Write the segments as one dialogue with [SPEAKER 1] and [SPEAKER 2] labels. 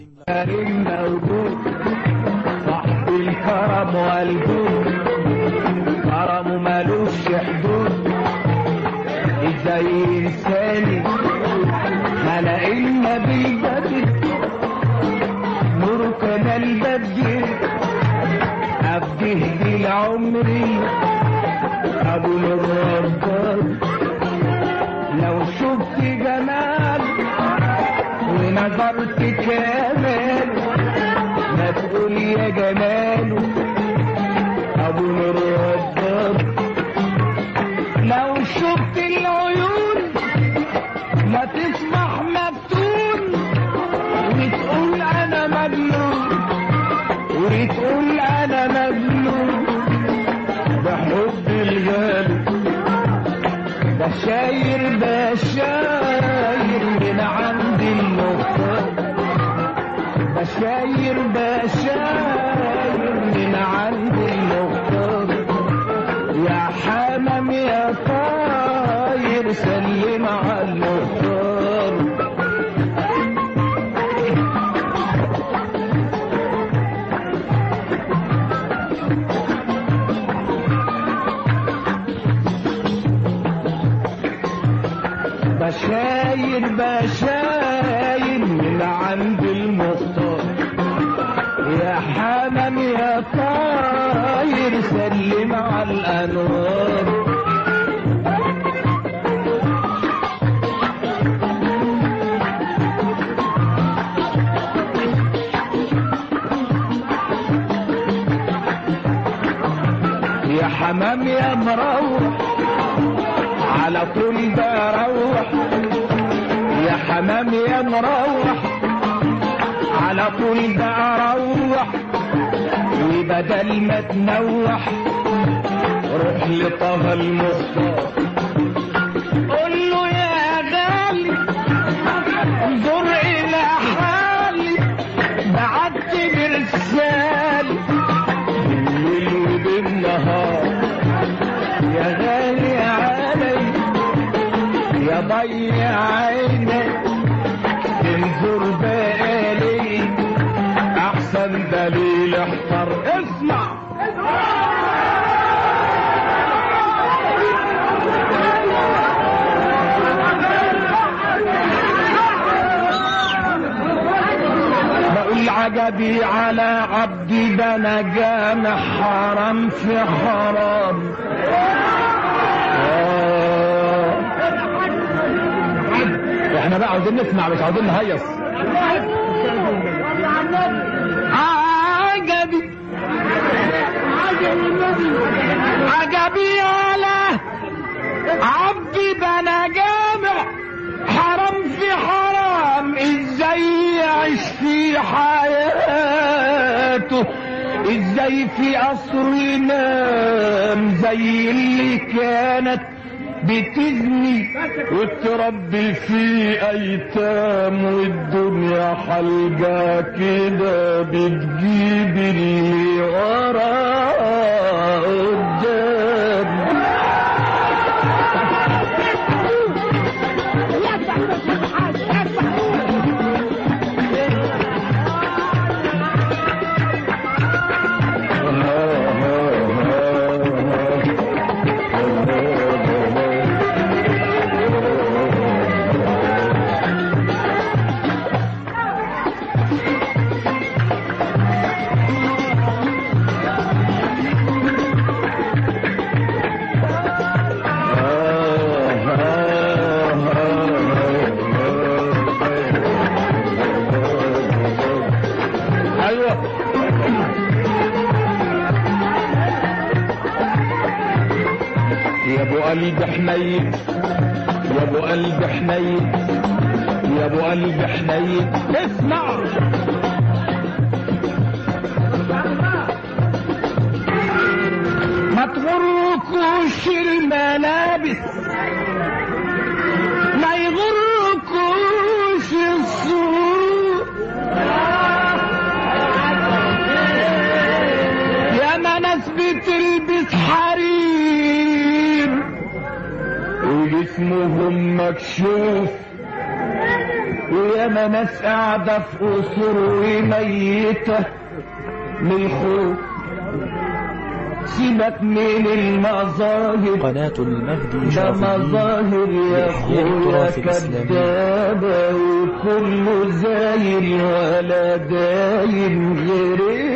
[SPEAKER 1] الموجود صاحب الكرم والجود كرمه ملوش حدود ازاي انساني خلق النبي بدر نور كان البدر ابده بالعمري ابو نور ربان لو شفت جمال ونظرت كمال ما تقول يا جمال ابو نور ربان لو شفت العيون ما تسمح مفتون وتقول انا مجنون وتقول انا مجنون بحب الغالي بشاير بشاير من عند المختار بشاير بشاير من عند المختار يا حمام يا طاير سلم على المختار بشاير بشاير من عند المختار يا حمام يا طاير سلم على الانوار يا حمام يا مروح على طول بروح يا حمام يا مروح على طول بروح وبدل ما تنوح روح لطه المختار قول له يا غالي انظر الى حالي بعت برسالي بالليل وبالنهار يا غالي علي يا ضي عيني انظر بالي احسن دليل احضر اسمع بقول عجبي على عبدي ده انا جامع حرام في حرام آه. احنا بقى عاوزين نسمع مش عاوزين نهيص عجبي عجبي على عبدي ده انا جامع حرام في حرام ازاي يعيش في حياته ازاي في قصر ينام زي اللي كانت بتزني وتربي في ايتام والدنيا حلقة كده بتجيب اللي وراه قدام ايوه يا ابو قلب حنين يا ابو قلب حنين يا ابو قلب حنين اسمع ما تغركوش الملابس ما يغركوش الصوت يا ما ناس بتلبس حرير وجسمهم مكشوف ويا ياما ناس قاعدة في قصور وميتة من الخوف سيبك من المظاهر
[SPEAKER 2] قناة المهدي
[SPEAKER 1] ده
[SPEAKER 2] شرف الدين
[SPEAKER 1] مظاهر يا
[SPEAKER 2] لإحياء
[SPEAKER 1] اخويا
[SPEAKER 2] التراث الإسلامي
[SPEAKER 1] كدابة وكله زايل ولا دايم غير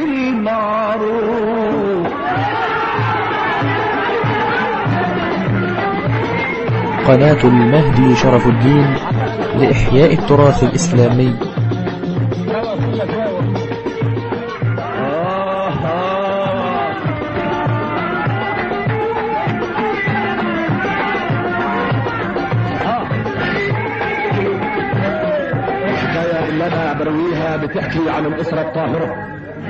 [SPEAKER 1] المعروف
[SPEAKER 2] قناة المهدي شرف الدين لإحياء التراث الإسلامي
[SPEAKER 1] آه آه. آه. الحكاية اللي أنا برويها بتحكي عن الأسرة الطاهرة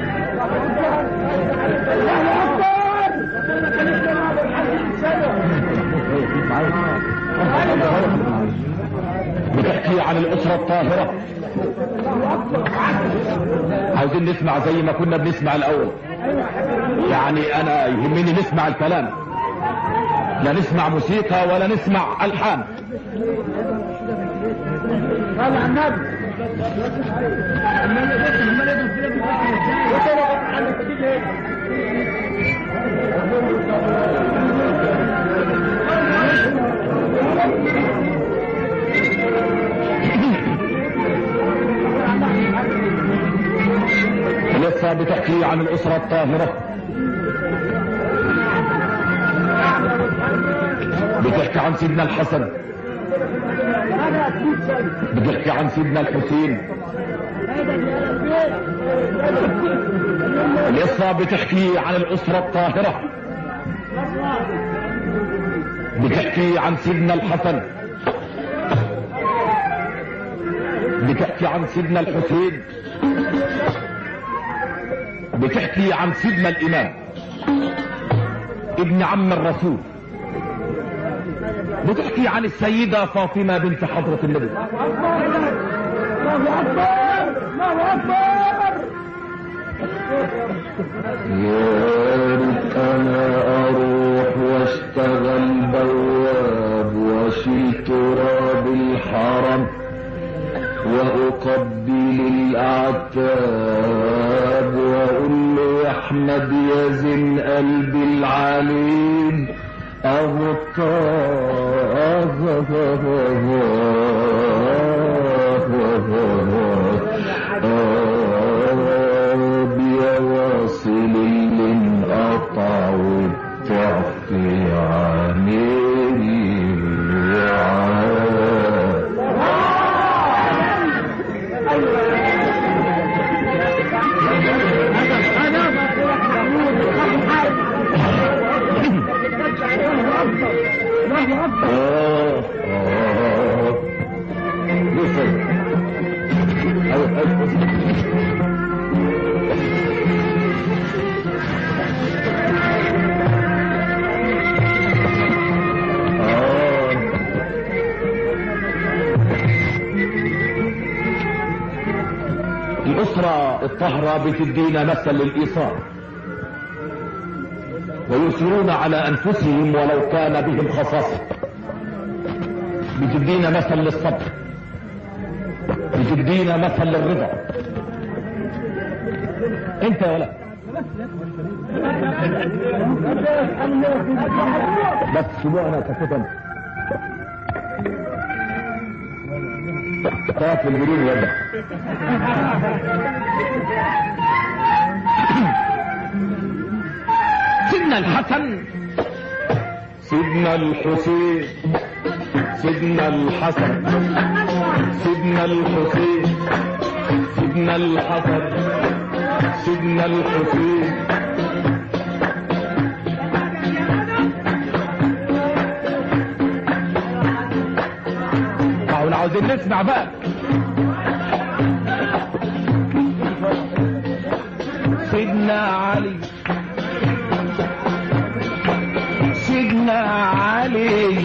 [SPEAKER 1] بتحكي عن الأسرة الطاهرة عاوزين نسمع زي ما كنا بنسمع الأول يعني أنا يهمني نسمع الكلام لا نسمع موسيقى ولا نسمع ألحان لسه بتحكي عن الأسرة الطاهرة بتحكي عن سيدنا الحسن بتحكي عن سيدنا الحسين القصة بتحكي عن الأسرة الطاهرة بتحكي عن سيدنا الحسن بتحكي عن سيدنا الحسين بتحكي عن سيدنا الإمام ابن عم الرسول بتحكي عن السيدة فاطمة بنت حضرة النبي يا ريت انا اروح واشتغل بواب واشيل تراب الحرم واقبل الاعتاب واقول له يا احمد يا زين قلبي العليم أغطاب يا واصل اللي انقطع وبتعفي عن الوعاد آه آه لسه أيوة أيوة آه الأسرة الطهرة بتدينا مثل للإيثار ويؤثرون على أنفسهم ولو كان بهم خصاصة بتدينا مثل للصبر بتدينا مثل للرضا انت يا ولد بس سيبوها انا كفوت انت طاف الجرين يبدا سيدنا الحسن سيدنا الحسين سيدنا الحسن سيدنا الحسين سيدنا الحسن سيدنا الحسين تعالوا عاوزين نسمع بقى سيدنا علي سيدنا علي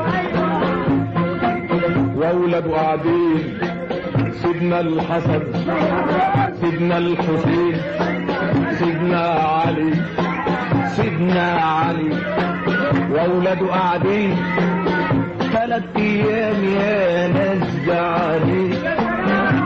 [SPEAKER 1] واولاد قاعدين سيدنا الحسن سيدنا الحسين سيدنا علي سيدنا علي واولاده قاعدين ثلاث ايام يا ناس جعانين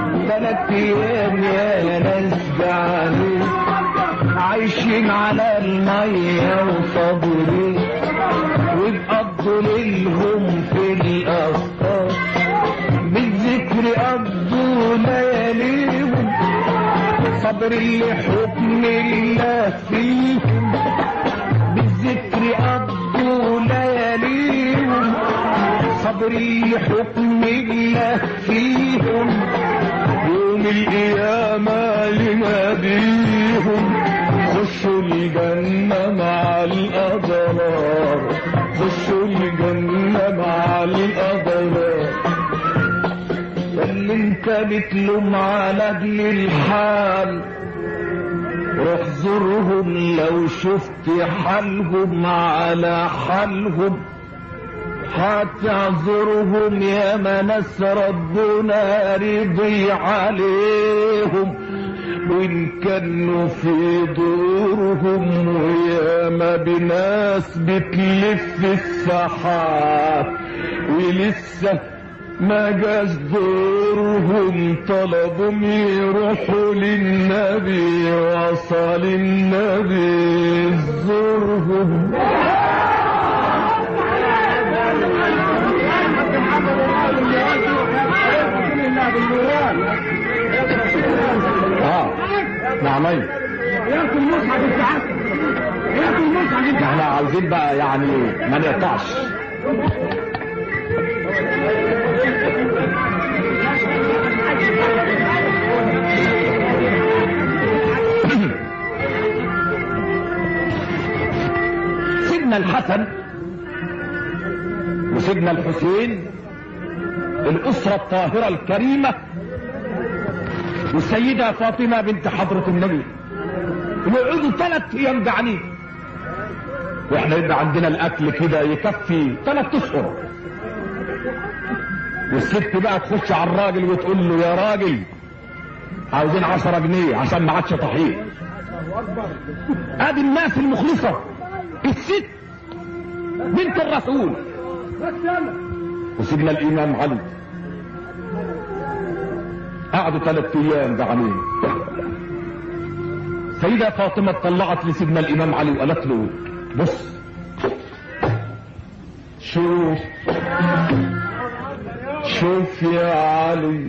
[SPEAKER 1] تلات ايام يا ناس جعانين عايشين على المية وصابرين وبقضوا ليلهم في الأسطار بالذكر قضوا لياليهم صبر لحكم الله فيهم بالذكر قضوا لياليهم صبر لحكم الله فيهم يوم القيامة لنبيهم خشوا الجنة مع الأبرار خشوا الجنة مع الأبرار اللي انت بتلوم على ابن الحال روح زورهم لو شفت حالهم على حالهم هتعذرهم يا ما ناس ربنا رضي عليهم وان كانوا في دورهم ويا ما بناس بتلف السحاب ولسه ما جاش دورهم طلبهم يروحوا للنبي وصل النبي زورهم اه نعمين
[SPEAKER 3] ياكل مصحف الساعات ياكل مصحف
[SPEAKER 1] احنا عاوزين بقى يعني ما نقطعش سيدنا الحسن وسيدنا الحسين الأسرة الطاهرة الكريمة والسيدة فاطمة بنت حضرة النبي ويقعدوا ثلاث أيام جعانين واحنا يبقى عندنا الأكل كده يكفي ثلاث أشهر والست بقى تخش على الراجل وتقول له يا راجل عاوزين عشرة جنيه عشان ما عادش طحين ادي الناس المخلصة الست بنت الرسول وسيدنا الامام علي قعدوا ثلاث ايام جعانين سيدة فاطمة طلعت لسيدنا الامام علي وقالت له بص شوف شوف يا علي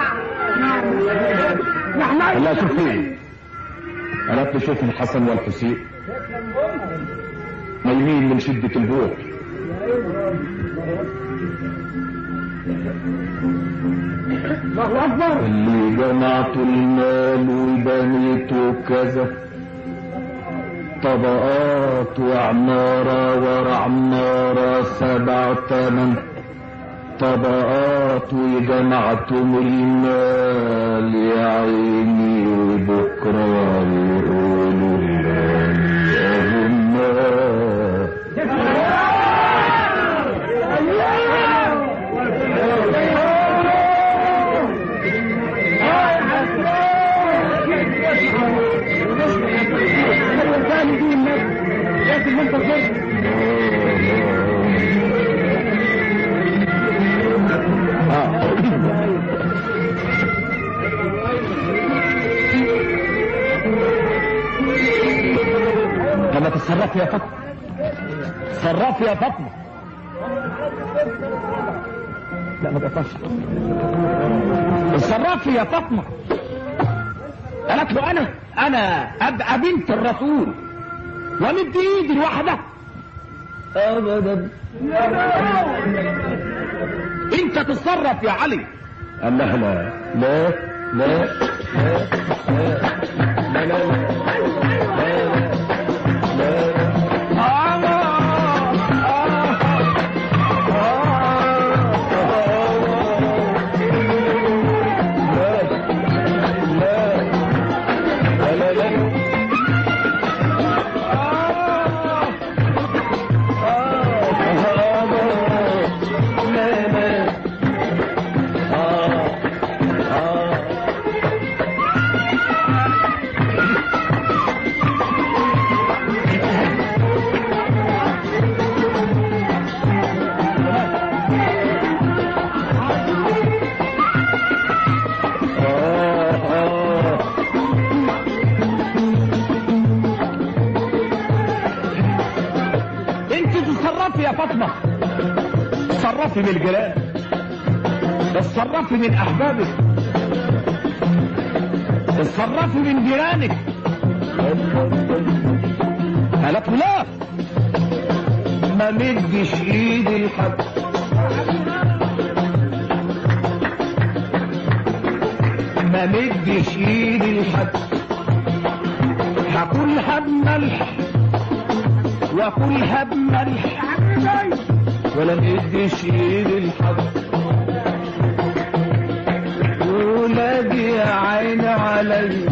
[SPEAKER 1] لا شوف فين قالت له شوف الحسن والحسين نايمين من شدة الجوع
[SPEAKER 3] الله اكبر
[SPEAKER 1] اللي جمعت المال وبنيته كذا طبقات وعمارة ورا عمارة سبع تمن طبقات وجمعتم المال يا عيني وبكرة يقولوا المال أبو المال
[SPEAKER 3] ثاني دي الناس لازم انت تصير
[SPEAKER 1] لما تتصرفي يا فاطمة تصرفي يا فاطمة لا ما تقطعش اتصرفي يا فاطمة قالت له انا انا ابقى بنت الرسول ومد ايدي لوحدها ابدا انت تتصرف يا علي قال لها لا لا لا لا لا لا لا لا لا فاطمة تصرفي من الجيران اتصرفي من احبابك اتصرفي من جيرانك قالت له لا ما مدش ايدي لحد ما مدش ايدي لحد هاكلها بملح واكلها بملح ولا مدش ايدي لحد ولادي يا عين علي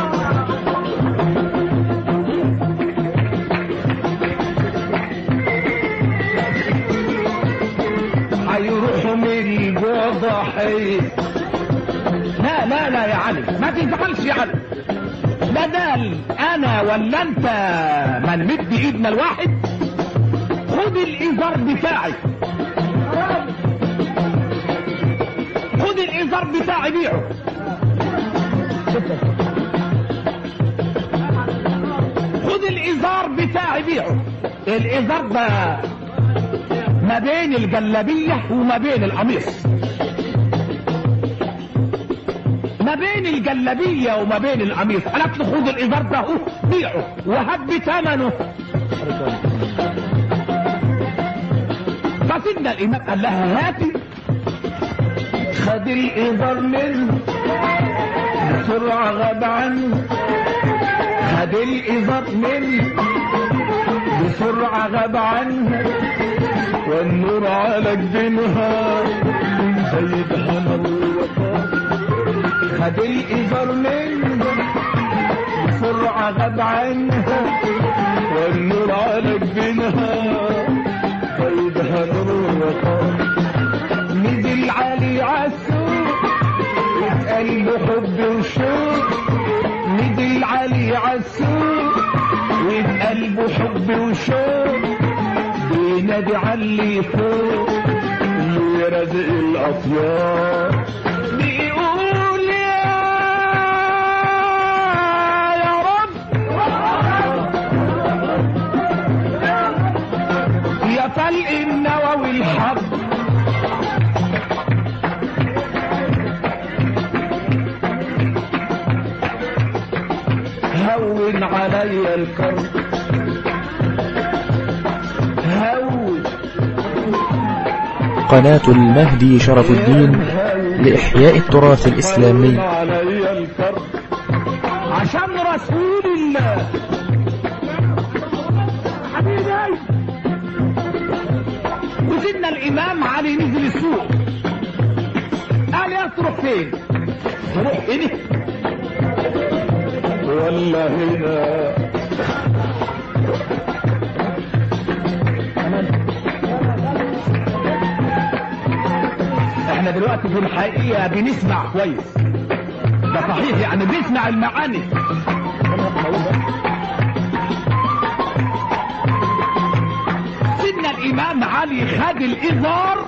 [SPEAKER 1] هيروحوا من الجوع ضحيه لا لا لا يا علي ما تزعلش يا علي بدل انا ولا انت ما نمد ايدنا الواحد خد الازار بتاعي خد الازار بتاعي بيعه خد الازار بتاعي بيعه الازار ده ما بين الجلابيه وما بين القميص ما بين الجلابيه وما بين القميص قالت له خد الازار ده اهو بيعه وهب ثمنه فسيدنا الامام قال لها هاتي خد الازار منه بسرعه غاب عنه خد الازار منه بسرعه غاب عنه والنور على جبينها زيدها نور خد الإزار منه بسرعة غاب عنها والنور على جبينها زيدها نور وقار نزل علي عالسوق وقلبه حب وشوق نزل علي عالسوق وبقلبه حب وشوق بينادي علي فوق يا رازق الاطيار بيقول يا يا رب يا فلق النووي الحب هون علي الكرب هون
[SPEAKER 2] قناة المهدي شرف الدين لإحياء التراث الإسلامي
[SPEAKER 1] علي الكرب عشان رسول الله حبيبي وسيدنا الامام علي نزل السوق قال يا تروح فين تروح هنا ولا هنا احنا دلوقتي في الحقيقة بنسمع كويس ده صحيح يعني بنسمع المعاني سيدنا الامام علي خد الازار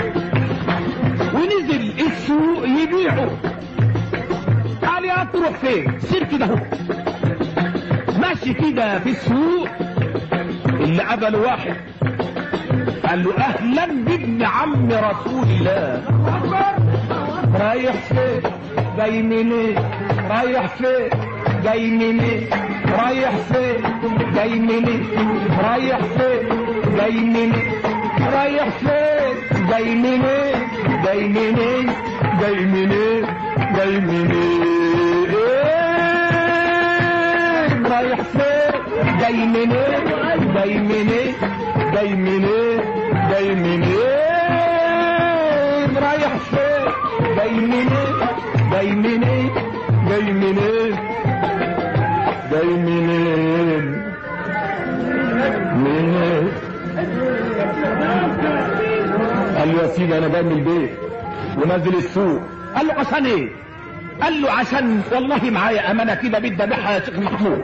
[SPEAKER 1] ونزل السوق يبيعه قال يا تروح فين سير كده اهو ماشي كده في السوق اللي قبل واحد قال له اهلا بابن عم رسول الله رايح فين جاي منين رايح فين جاي منين رايح فين جاي منين رايح فين جاي منين رايح فين جاي منين جاي منين جاي منين جاي منين رايح فين جاي منين جاي منين جاي منين جاي منين رايح فين جاي منين جاي منين جاي منين جاي منين منين قال له يا سيدي انا جاي من البيت ونازل السوق قال له عشان ايه قال له عشان والله معايا امانه كده بدي ابيعها يا شيخ محمود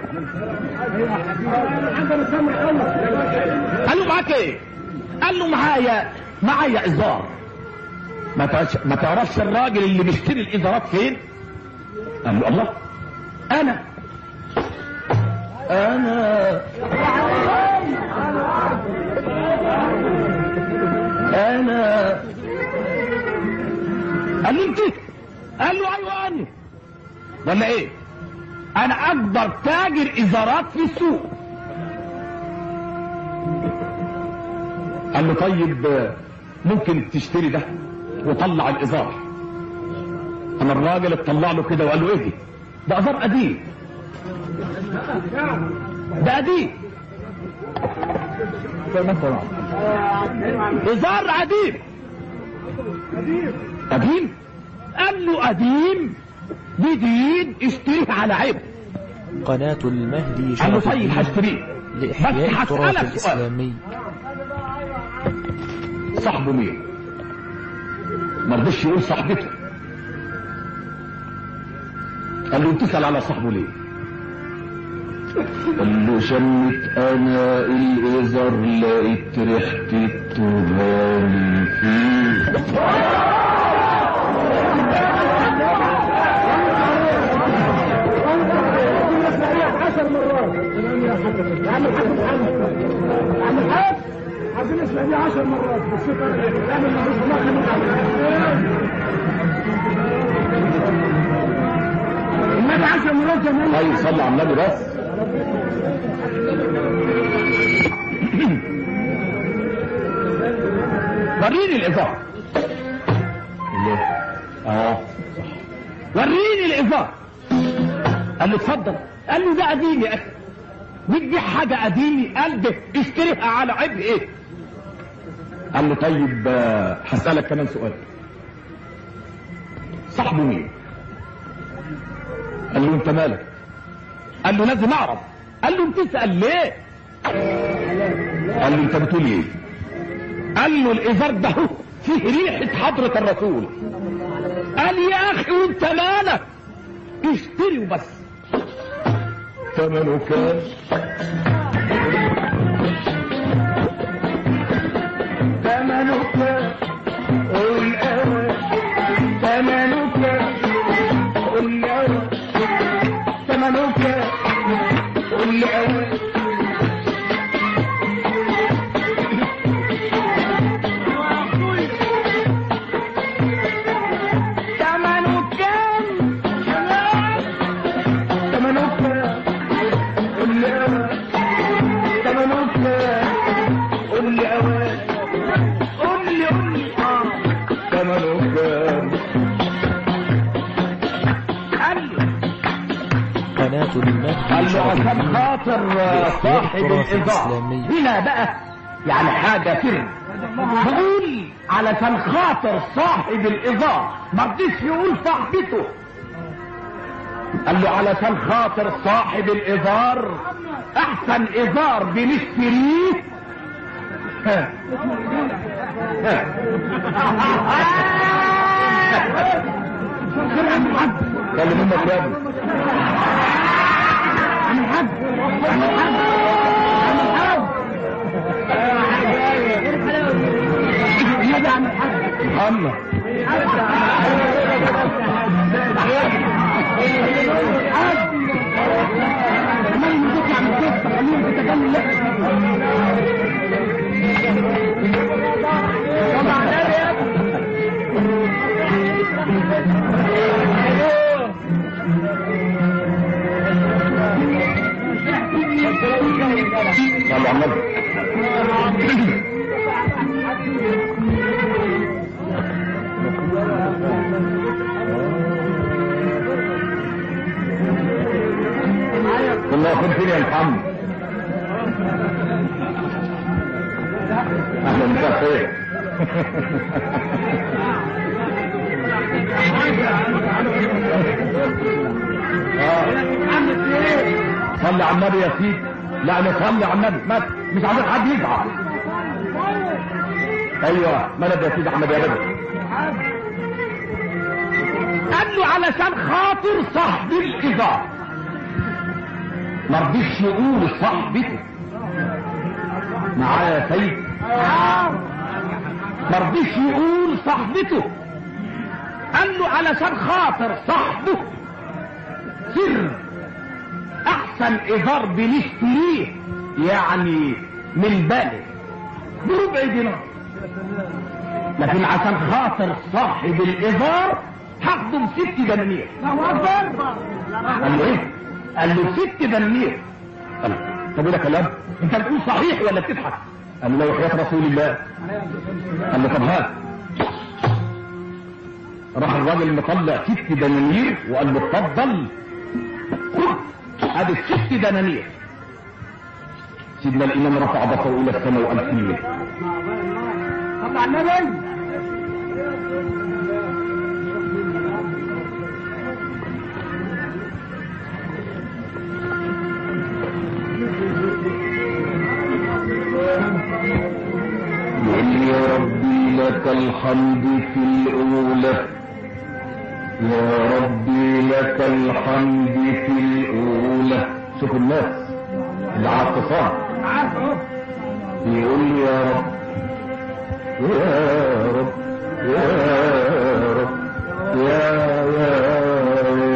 [SPEAKER 1] قال له معاك ايه قال له معايا معايا ازار ما تعرفش ما تعرفش الراجل اللي بيشتري الازارات فين قال له الله انا انا ولا ايه انا اكبر تاجر ازارات في السوق قال له طيب آه، ممكن تشتري ده وطلع الازار انا الراجل اطلع له كده وقال له ايه دي ده ازار قديم ده قديم ازار قديم قديم قال له قديم جديد اشتريه على عيب
[SPEAKER 2] قناة المهدي
[SPEAKER 1] قال له
[SPEAKER 2] شرف
[SPEAKER 1] طيب
[SPEAKER 2] الدين
[SPEAKER 1] هشتريه
[SPEAKER 2] لإحياء
[SPEAKER 1] بس
[SPEAKER 2] التراث
[SPEAKER 1] هسألك سؤال.
[SPEAKER 2] الإسلامي
[SPEAKER 1] صاحبه مين ما رضيش يقول صاحبته قال له تسأل على صاحبه ليه قال له شمت انا الازر لقيت ريحة التهاني فيه
[SPEAKER 3] عشر مرات يا عم الحاج محمد يا عم الحاج عايزين نسمع دي عشر مرات بس اعمل مفيش ما النبي عشر مرات يا مان
[SPEAKER 1] طيب صلي على النبي بس وريني الازار اه صح وريني الازار قال له اتفضل قال له ده قديم يا اخي بدي حاجه قديمه قال ده اشتريها على عبء ايه قال له طيب آه، هسألك كمان سؤال صاحبه مين قال له انت مالك قال له لازم اعرف قال له انت تسال ليه قال له انت بتقول ايه قال له الازار ده هو فيه ريحه حضره الرسول قال يا اخي وانت مالك اشتري وبس ثمنه كام
[SPEAKER 3] ثمنك قل أوى ثمنك قل أوى ثمنك قل أوى ثمنك ثمنك قل أوى ثمنك قل أوى قول لي قول لي اه
[SPEAKER 1] ثمنه كام
[SPEAKER 3] قال لي
[SPEAKER 2] قناة المهدي
[SPEAKER 1] قال له
[SPEAKER 2] شرف
[SPEAKER 1] عشان
[SPEAKER 2] الدين
[SPEAKER 1] خاطر آه، صاحب
[SPEAKER 2] التراث
[SPEAKER 1] الإضاءة
[SPEAKER 2] الإسلامي.
[SPEAKER 1] هنا بقى يعني حاجة سر بقول علشان خاطر صاحب الإضاءة ما رضيش يقول صاحبته قال له علشان خاطر صاحب الإزار أحسن إزار بنشتريه ها. ها. خلي منك يا ابني محمد صلى على النبي الله يكون فين يا محمد اهلا مساء الخير آه. صلي على النبي يا سيدي لا نصلي على النبي ما مش عايزين حد يزعل ايوه مدد يا سيدي احمد يا بدر قال له علشان خاطر صاحب الإزار ما رضيش يقول صاحبته معايا يا سيد ما رضيش يقول صاحبته قال له علشان خاطر صاحبه سر احسن ايجار بنشتريه يعني من بالغ بربع دينار لكن عشان خاطر صاحب الايجار هخدم ست دنانير
[SPEAKER 3] الله اكبر
[SPEAKER 1] قال له ايه قال له ست دنانير قال له طب وده كلام انت بتقول صحيح ولا بتضحك قال له وحياة رسول الله قال له طب هات راح الراجل مطلع ست دنانير وقال له اتفضل خد ادي الست دنانير سيدنا الامام رفع بصره الى السماء وقال فيه
[SPEAKER 3] طبعا النبي
[SPEAKER 1] قل يا ربي لك الحمد في الأولى يا ربي لك الحمد في الأولى شوف الناس اللي على اتصال
[SPEAKER 3] عارف اهو
[SPEAKER 1] يقول يا رب يا رب يا رب يا يا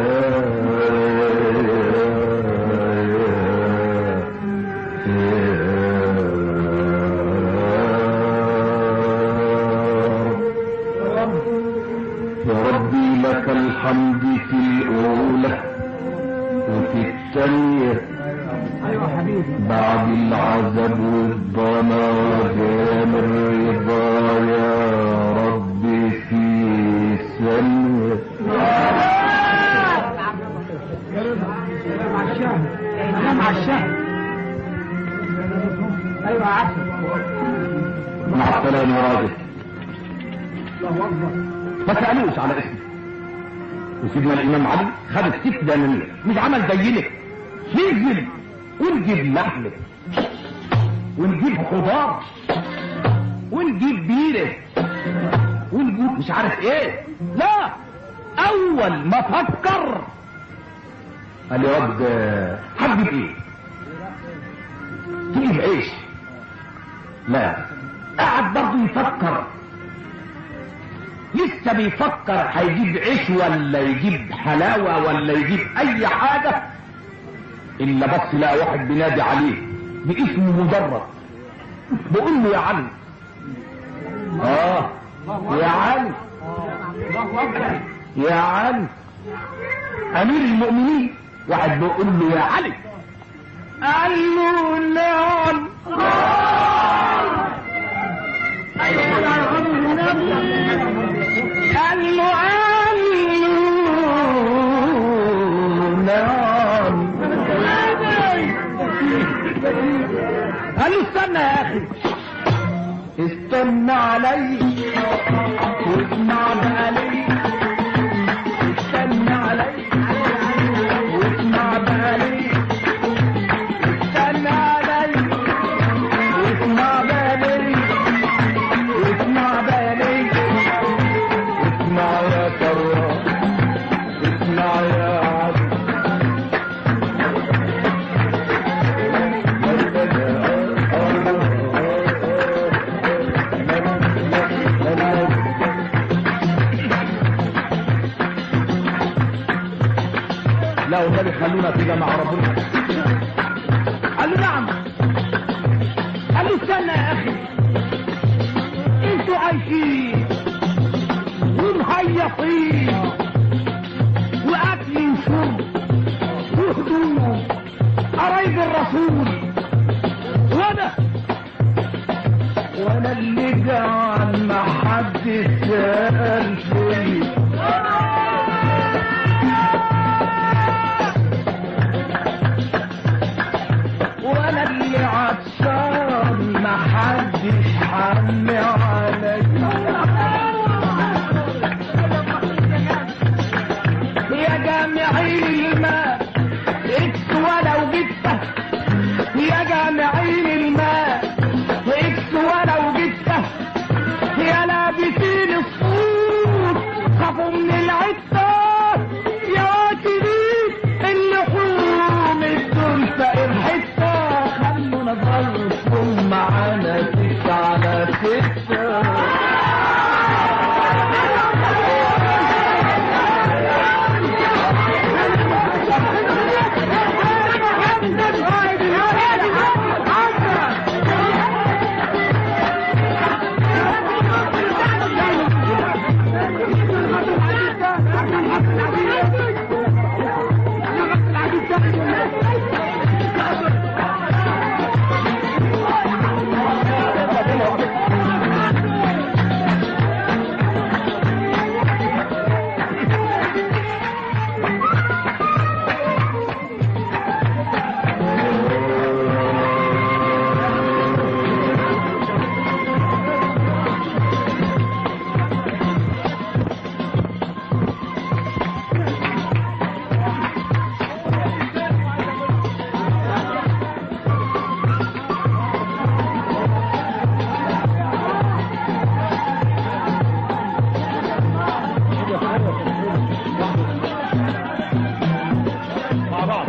[SPEAKER 1] يا ربي لك الحمد في الأولى وفي الثانية
[SPEAKER 3] ايوه حبيبي
[SPEAKER 1] بعد العذاب والضنا وجام الرضا يا رب في ثانية
[SPEAKER 3] سلام على الشهر سلام على الشهر ايوه عارف
[SPEAKER 1] مع السلامة يا راجل
[SPEAKER 3] الله اكبر
[SPEAKER 1] ما سألوش على اسمه وسيدنا الإمام علي خد الست دنانير مش عمل زينا ننزل ونجيب لحمة ونجيب خضار ونجيب بيرة ونجيب مش عارف ايه لا اول ما فكر قال يا رب ده هتجيب ايه تجيب عيش لا قعد برضه يفكر لسه بيفكر هيجيب عيش ولا يجيب حلاوة ولا يجيب اي حاجة الا بس لقى واحد بينادي عليه باسمه مجرد بقول له يا علي اه يا علي
[SPEAKER 3] الله اكبر
[SPEAKER 1] يا علي امير المؤمنين واحد بيقول له يا علي قال له نعم قال له قال له نعم قال له استنى يا اخي استنى علي واسمع بقالي استنى علي واسمع بقالي استنى علي واسمع بقالي واسمع بقالي اسمع يا كرام اسمع يا عبد لا والنبي خلونا كده مع ربنا قال له نعم قال له استنى يا اخي انتوا عايشين ومهيصين واكل وشرب وهدوم قرايب الرسول وانا وانا اللي جعان ما حد سال فيا وانا اللي عطشان ما حدش حن عليا يا جامعين الماء اكس ولو جبته يا جامعين الماء اكس ولو جبته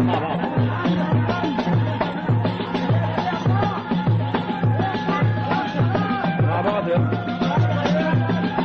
[SPEAKER 1] مع بعض مع بعض يلا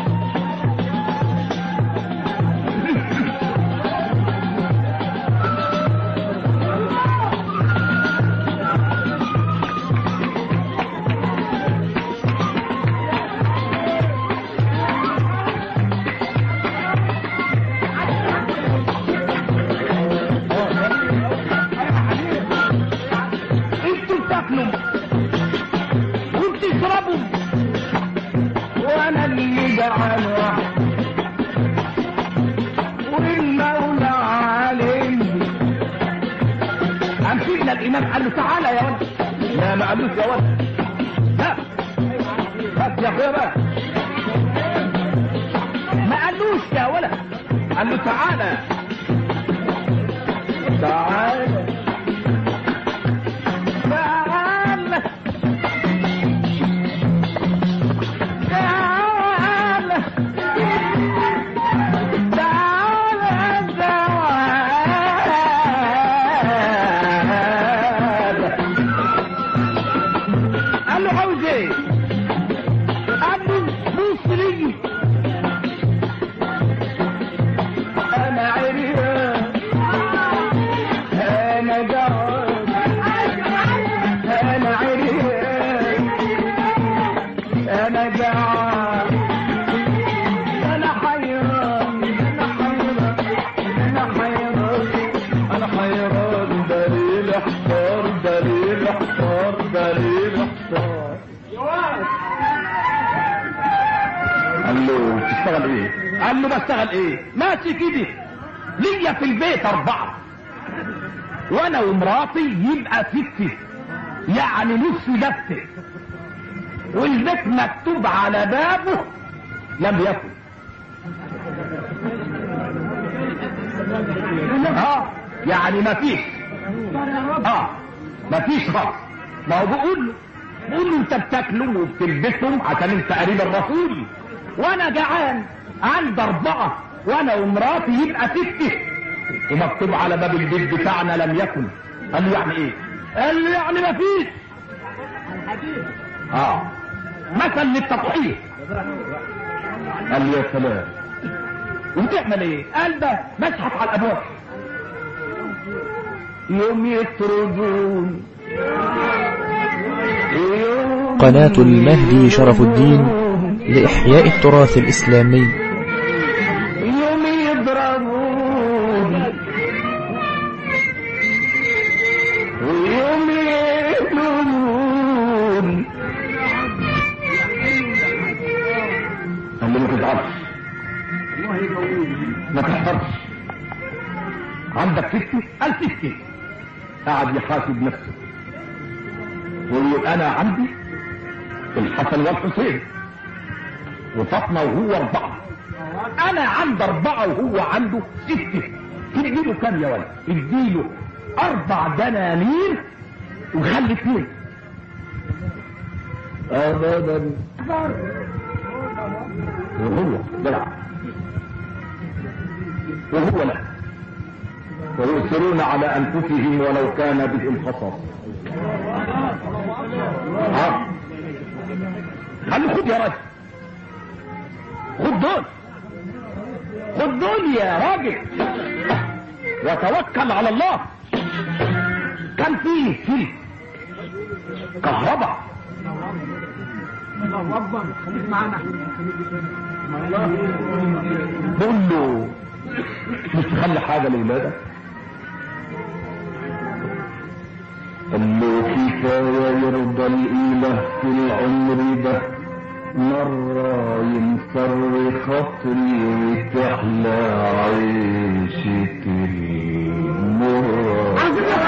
[SPEAKER 1] انتوا بتاكلوا وبتشربوا وانا اللي جعان واحد والمولى عالمني قام سيدنا الامام قال له تعالى يا ولد لا ما قالوش يا ولد لا بس يا اخويا بقى ما قالوش يا ولد قال له تعالى تعالى تعالى تعالى تعالى تعالى قال له عاوز ايه؟ قال له مصري انا عريان انا جعان انا عريان انا جعان انا حيران انا حيران انا حيران انا حيران دليل احتار دليل احتار دليل احتار قال له بتشتغل ايه؟ قال له بشتغل ايه؟ ماشي كده ليا في البيت اربعه وانا ومراتي يبقى ستة يعني نص دفتر والبيت مكتوب على بابه لم يكن اه يعني ما فيش اه ما فيش خالص ما هو بقول له بقول له انت بتاكلهم وبتلبسهم عشان انت قريب الرسول وانا جعان عندي اربعه وانا ومراتي يبقى سته ومكتوب على باب البيت بتاعنا لم يكن قال له يعني ايه قال له يعني ما فيش اه مثل للتضحيه قال له يا سلام وتعمل ايه قال ده بشحت على الابواب يوم يطردون يوم
[SPEAKER 2] قناة المهدي شرف الدين لإحياء التراث الإسلامي
[SPEAKER 1] يوم يضربون ويوم يقتلون قال له ما تزعلش ما تحضرش عندك ستة قال ستة قاعد يحاسب نفسه ويقول انا عندي الحسن والحسين وفاطمه وهو اربعه انا عندي اربعه وهو عنده سته تديله كام يا ولد اديله اربع دنانير وخلي اثنين ابدا وهو دلع وهو لا ويؤثرون على انفسهم ولو كان بهم خصاص ها قال له خد يا راجل خد دول خد دول يا راجل وتوكل على الله كان فيه سلك كهرباء بقول له مش تخلي حاجة لولادك قال له كفاية يرضى الإله في العمر ده مرة ينصر خاطري وتحلى عيشة المرة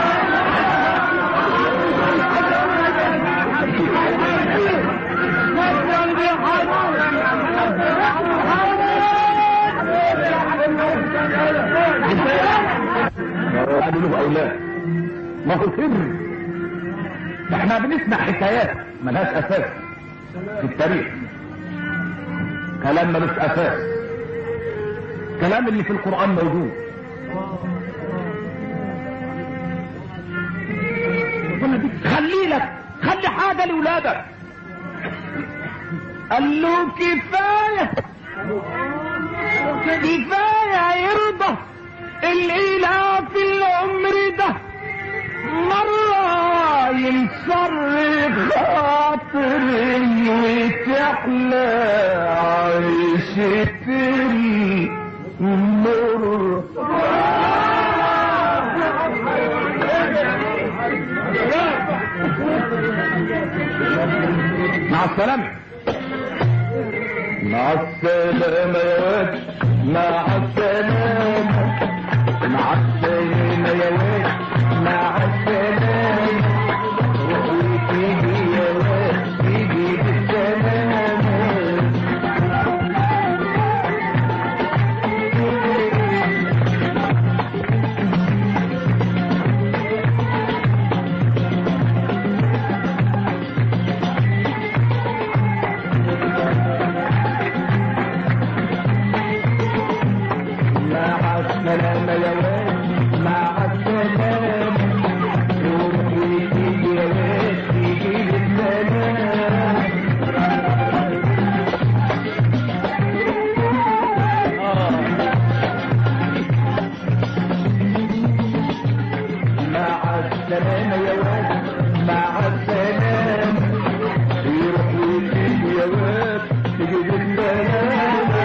[SPEAKER 1] قالوا له اولاد ما هو سر احنا بنسمع حكايات ملهاش اساس في التاريخ كلام ملوش اساس كلام اللي في القران موجود خلي لك خلي حاجة لولادك قال له كفاية كفاية يرضى الإله في العمر ده مرة ينصر خاطري وتحلى عيشة المر مع السلامة مع السلامة يا واد مع السلامة مع السلامة يا واد مع السلامة روح وتيجي يا واد تيجي بالسلامة مع السلامة يا واد مع السلامة روح وتيجي يا واد تيجي بالسلامة مع السلامة يا واد مع السلامة يروح ويجي يا واد تيجي بالسلامة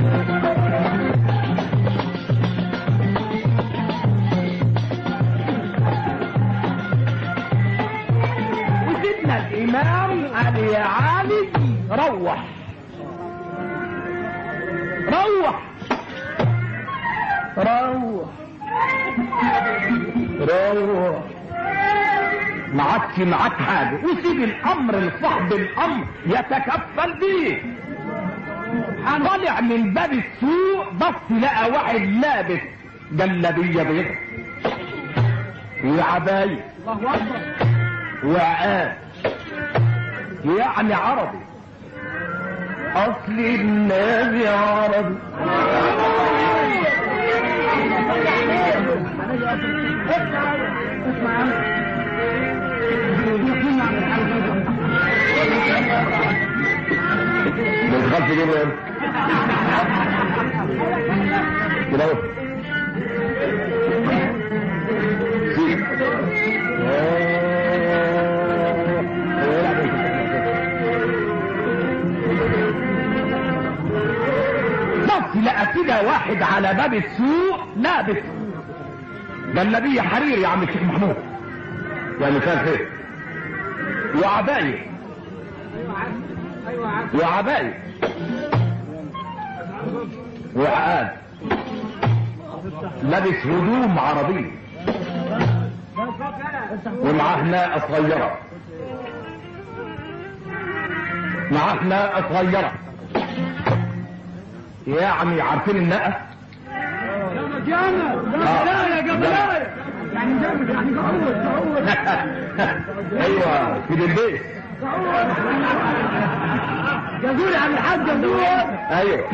[SPEAKER 1] وسيدنا الامام علي علي روح روح روح روح ما عادش معاك حاجه وسيب الامر لصاحب الامر يتكفل بيه طالع من باب السوق بص لقى واحد لابس جلابيه بيضاء وعبايه وعاد يعني عربي اصل النبي عربي من خلف جبريل كده اهو سيب. بص لقى كده واحد على باب السوق لابس جلابيه حرير يا عم الشيخ محمود يعني كان خير وعباية وعباية وعقاد لابس هدوم عربية ومعاه ناقة صغيرة معاه ناقة صغيرة يعني عارفين الناقة؟
[SPEAKER 3] جامع لا يا جبلاية يعني جامع يعني قعود قعود
[SPEAKER 1] ايوه في البيت
[SPEAKER 3] جزول عن الحاج جزول
[SPEAKER 1] ايوه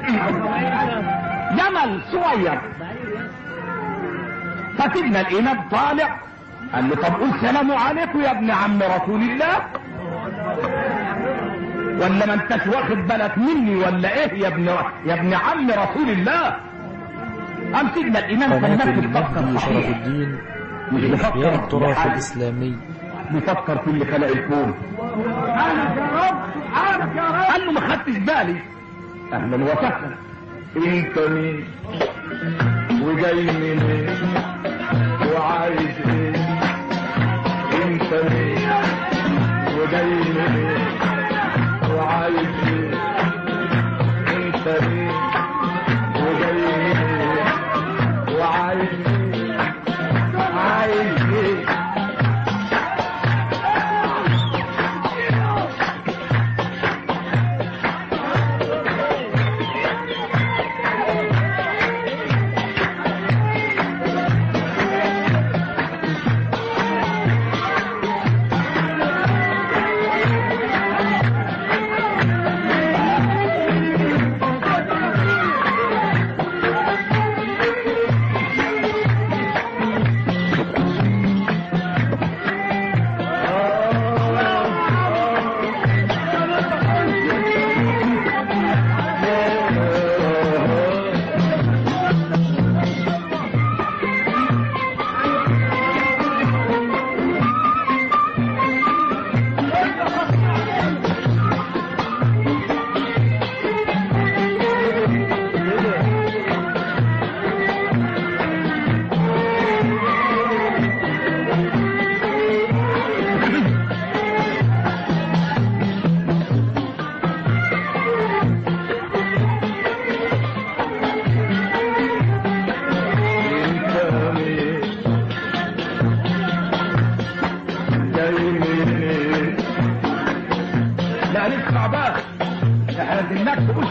[SPEAKER 1] جمل صغير فسيدنا الامام طالع قال له طب قول سلام عليكم يا ابن عم رسول الله ولا ما انتش واخد بالك مني ولا ايه يا ابن يا ابن عم رسول الله قام سيدنا الامام كان
[SPEAKER 2] قناة
[SPEAKER 1] نفسه بيفكر
[SPEAKER 2] المهدي شرف
[SPEAKER 1] صحيح
[SPEAKER 2] الدين
[SPEAKER 1] مش
[SPEAKER 2] لإحياء
[SPEAKER 1] بيفكر
[SPEAKER 2] التراث
[SPEAKER 1] بحاجة.
[SPEAKER 2] الإسلامي
[SPEAKER 1] بيفكر في اللي خلق الكون
[SPEAKER 3] سبحانك يا رب سبحانك يا رب
[SPEAKER 1] قال له ما خدتش بالي اهلا وسهلا انت مين وجاي منين وعايز ايه انت مين وجاي منين وعايز ايه انت مين وجاي منين وعايز ايه عايز ايه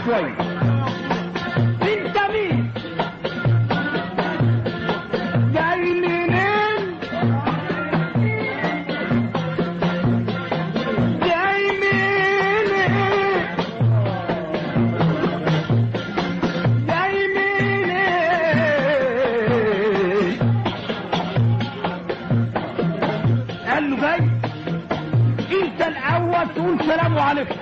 [SPEAKER 1] شويه انت مين جاي منين جاي منين جاي منين قال له جاي انت الاول تقول سلام عليكم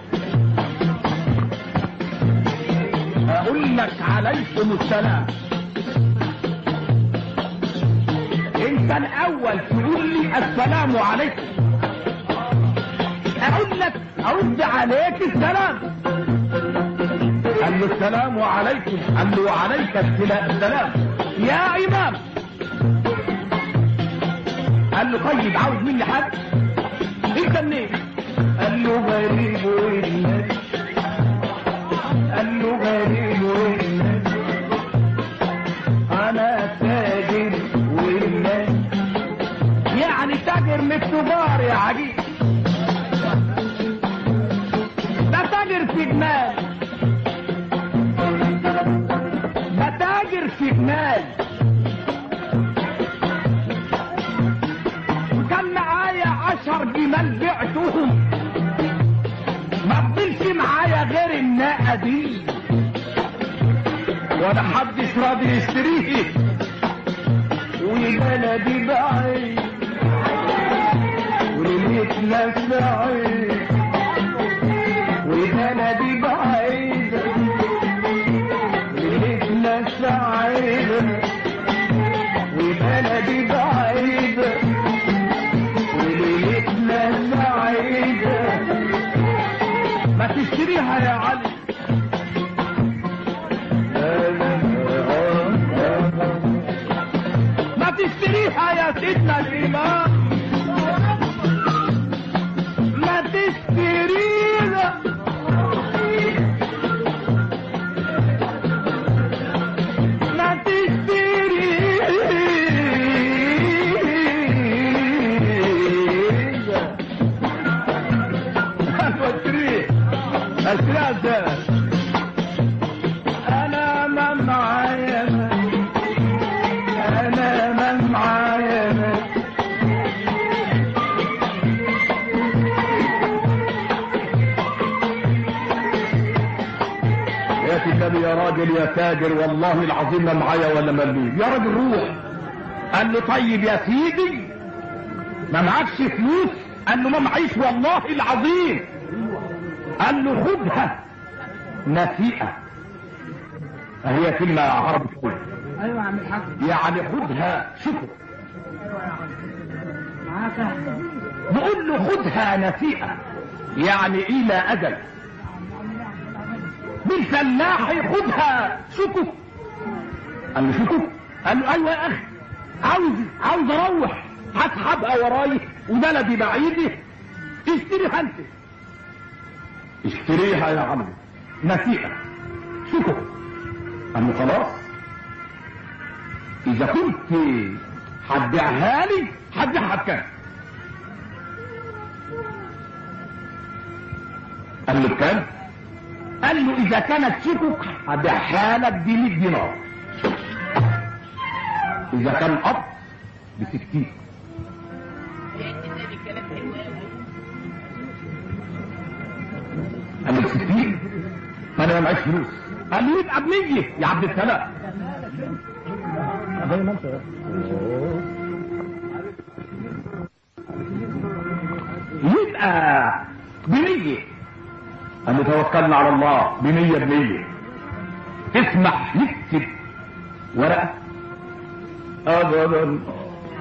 [SPEAKER 1] اقول لك عليكم السلام انت الاول تقول لي السلام عليكم اقول لك ارد عليك السلام قال له السلام عليكم قال له وعليك السلام يا امام قال له طيب عاوز مني حاجه انت منين قال له غريب والنبي قال له غريب والنبي انا تاجر والنبي يعني تاجر من التجار يا عجيب ده تاجر في جمال ده تاجر في جمال وكان معايا عشر جمال بعتهم ما فضلش معايا غير الناقة دي ولا حدش راضي يشتريه وبلدي بعيد وليلتنا سعيد وبلدي بعيد وليلتنا سعيد وبلدي بعيد وليلتنا سعيدة ما تشتريها يا علي ما تشتريها يا سيدنا الإمام ما تشتريها ما تشتريها اشتريه اشتريها ازاي انا ما معايا مال. انا ما معايا مال. يا كتابي يا راجل يا تاجر والله العظيم ما معايا ولا مليم يا راجل روح قال له طيب يا سيدي ما معكش فلوس قال له ما معيش والله العظيم قال له خدها نسيئة هي كلمة عربي شوية
[SPEAKER 3] ايوه يا عم الحاج
[SPEAKER 1] يعني خدها شكر
[SPEAKER 3] معاك
[SPEAKER 1] نقول له خدها نسيئة يعني إلى أجل بالفلاح خدها شكر قال له شكر قال له أيوة يا أخي عاوز عاوز أروح هسحبها وراي وبلدي بعيدة اشتريها أنت اشتريها يا عم نسيئة شكر قال له خلاص إذا كنت هتبيعها لي هتبيعها بكام؟ قال له بكام؟ قال له إذا كانت شكك هبيعها لك ب 100 دينار. إذا كان أب ب 60 قال له ب 60 ما أنا ما معيش فلوس. قال له يبقى ب 100 يا عبد السلام. زي ما انت يبقى بنية أن توكلنا على الله بنية بنية اسمح نكتب ورقة أبدا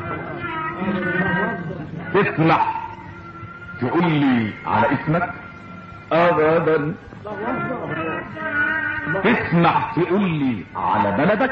[SPEAKER 1] تسمح تقول لي على اسمك أبدا تسمح تقول لي على بلدك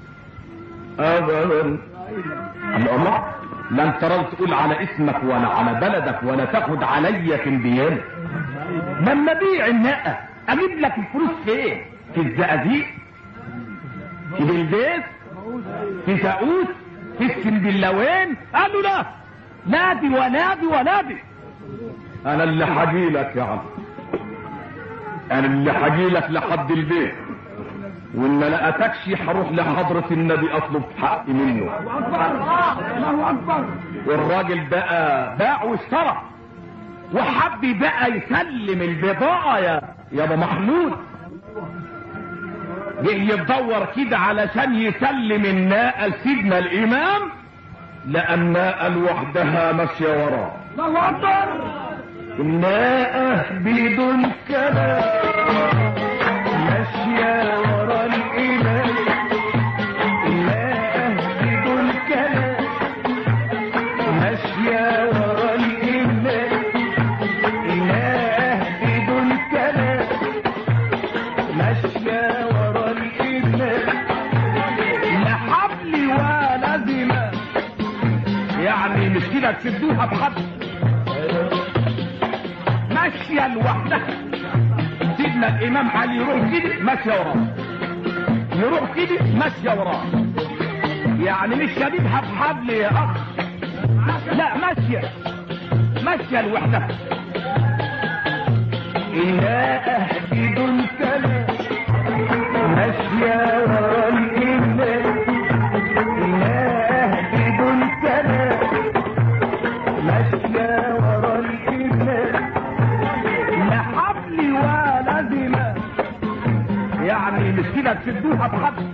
[SPEAKER 1] ابدا قال له الله لا انت راضي تقول على اسمك ولا على بلدك ولا تاخد عليا في الديانة لما بيع الناقة اجيب لك الفلوس فين في الزقازيق في بلديس في ساقوس في السنبلاوين قال له لا نادي ونادي ونادي انا اللي هجي لك يا عم انا اللي هاجي لك لحد البيت وان ما لقيتكش هروح لحضرة النبي اطلب حقي منه
[SPEAKER 3] الله اكبر
[SPEAKER 1] والراجل بقى باع واشترى وحب بقى يسلم البضاعة يا يا ابو محمود جه يدور كده علشان يسلم الناقة لسيدنا الامام لقى الناقة لوحدها ماشية وراه
[SPEAKER 3] الله اكبر
[SPEAKER 1] الناقة بدون كلام ماشية ورا الإمام الناقة بدون كلام ماشية ورا الإمام الناقة بدون كلام ماشية ورا الإمام لا حبل ولا زمام يعني مش كده تسدوها بحبل ماشية لوحدها سيدنا الامام علي يروح كده ماشية وراه يروح كده ماشية وراه يعني مش شديدها بحبل يا اخ لا ماشية ماشية لوحدها إنها بدون كلام ماشية ورا الإمام إنها بدون كلام ماشية ورا الإمام لا حبل ولا زمام يعني مش كده تسدوها بحبل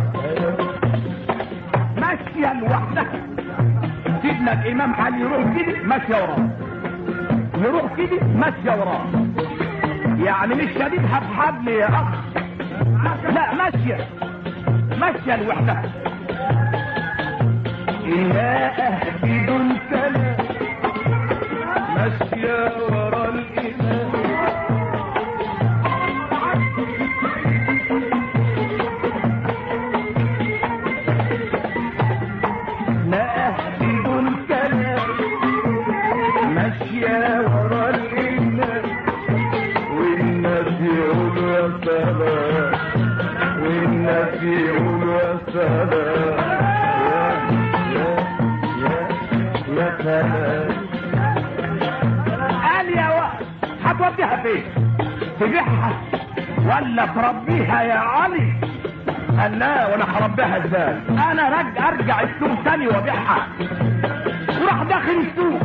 [SPEAKER 1] ماشية لوحدها سيدنا الإمام علي يروح كده ماشية وراه يروح كده ماشية وراه يعني مش شديدها بحبل يا أخ لا ماشية ماشية لوحدها إنها بدون كلام ماشية ورا الإمام لا بدون كلام ماشية ورا الإمام والناس يقولوا يا سلام والناس يقولوا يا سلام يا يا يا يا سلام قال يا وقت هتوديها فين تبيعها ولا تربيها يا علي قال لا وانا هربيها ازاي انا رجع ارجع السوق تاني وابيعها وراح داخل السوق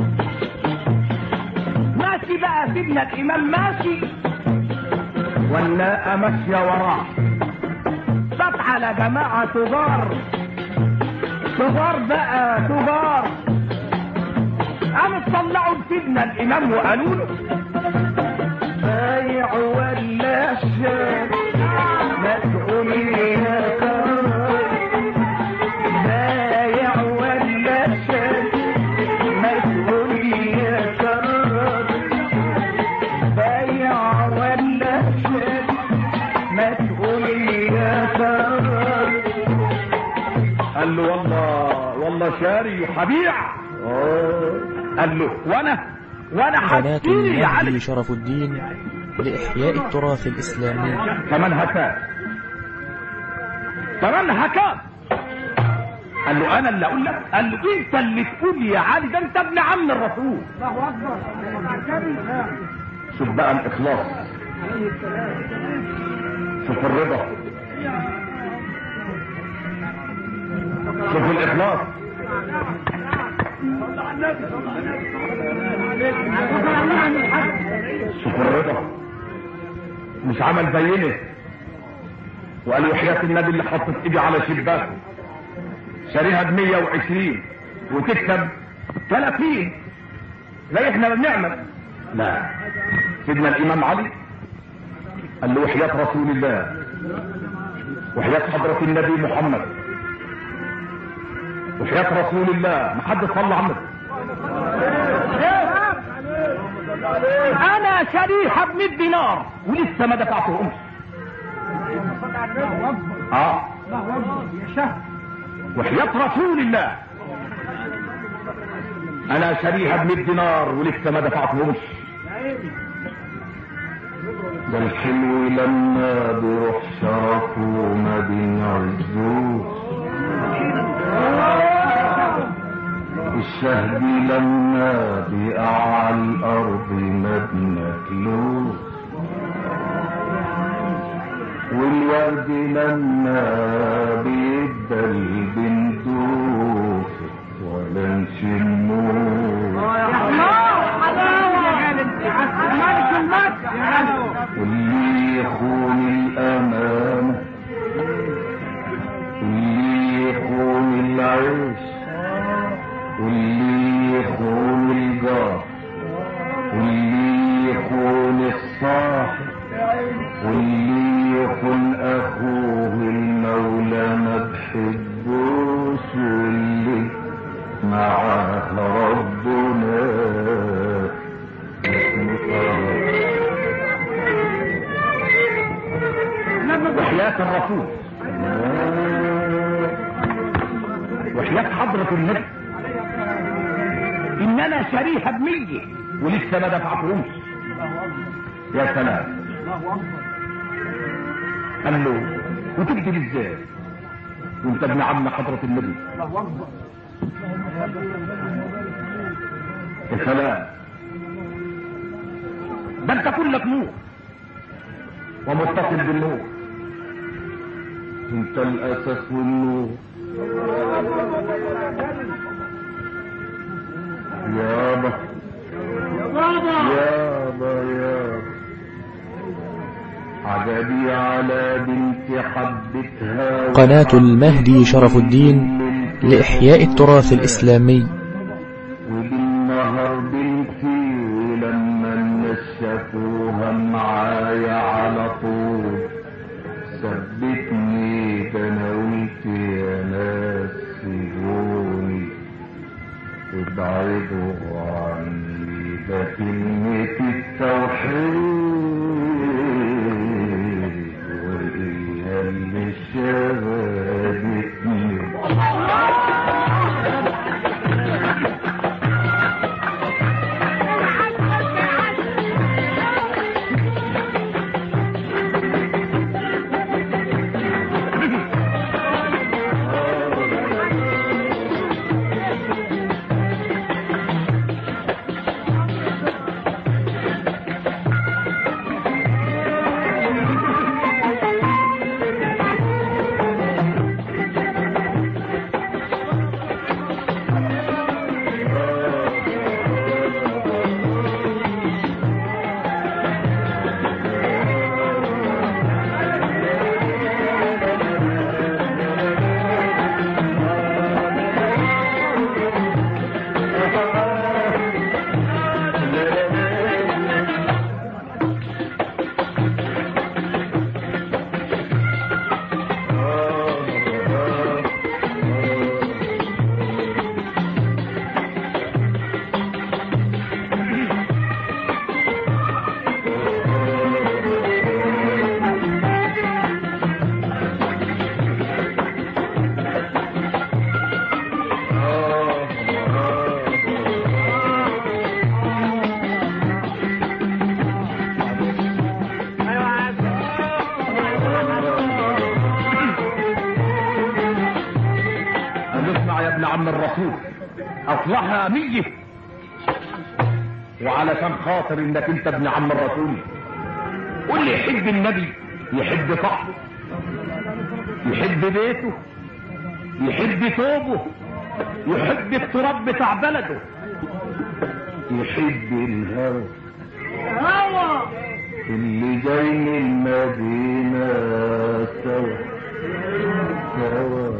[SPEAKER 1] ماشي بقى سيدنا الامام ماشي والناقه ماشيه وراه صف على جماعه تجار تجار بقى تجار قاموا طلعوا لسيدنا الامام وقالوا له بايع ولا شاب مسؤول يا كرم بايع ولا شاب مسؤول يا كرم بايع ولا شاب مسؤول يا كرم قال له والله والله شاري وحبيع قال له وانا وانا
[SPEAKER 2] قناة
[SPEAKER 1] هشتري يا علي
[SPEAKER 2] المهدي شرف الدين لإحياء التراث الإسلامي
[SPEAKER 1] كمان هكان كمان هكان قال له انا اللي اقول لك قال له انت اللي تقول يا علي ده انت ابن عم الرسول
[SPEAKER 3] الله اكبر
[SPEAKER 1] شوف بقى الاخلاص شوف الرضا شوف الاخلاص شوف الرضا مش عمل زينا وقال وحياة النبي اللي حطت ايدي على شباكه شاريها ب 120 وتكسب 30 زي احنا ما بنعمل لا سيدنا الامام علي قال له وحياة رسول الله وحياة حضرة النبي محمد وحياة رسول الله ما حد صلى عنه انا شريحة ب 100 دينار ولسه ما دفعتهمش اه
[SPEAKER 3] الله اكبر يا شهر
[SPEAKER 1] وحياة رسول الله انا شريها ب 100 دينار ولسه ما دفعتهمش ده الحلو لما بيروح شرفه ما بينعزوش الشهد لما بيقع على الارض ما بناكلوش
[SPEAKER 4] والورد لما بيدبل بندوس ولا نشموه واللي يخون الأمانة واللي يخون العيش واللي يخون الجار واللي يخون الصاحب واللي يخون أخوه المولى ما بحبوش واللي معاه ربنا اسمه طه
[SPEAKER 1] وحياة الرسول وحياة حضرة النبي ان انا شريحة بمية ولسه ما دفعتهمش يا سلام قال له وتكذب ازاي وانت ابن عم حضرة النبي يا سلام ده انت كلك نور ومتصل بالنور
[SPEAKER 4] انت الاساس والنور يابا يابا يابا عجبي على بنت حبتها
[SPEAKER 2] قناة المهدي شرف الدين لإحياء التراث الإسلامي
[SPEAKER 4] وبالنهار بنتي ولما نشفوها معايا على طول ثبتني ده انا قلت يا ناس سيبوني وابعدوا عني ده كلمة التوحيد وهي اللي شغلتني
[SPEAKER 1] قال اسمع يا ابن عم الرسول اصلحها مية وعلشان خاطر انك انت ابن عم الرسول واللي يحب النبي يحب صاحبه يحب بيته يحب ثوبه يحب التراب بتاع بلده
[SPEAKER 4] يحب الهوى اللي جاي من المدينة سوا سوا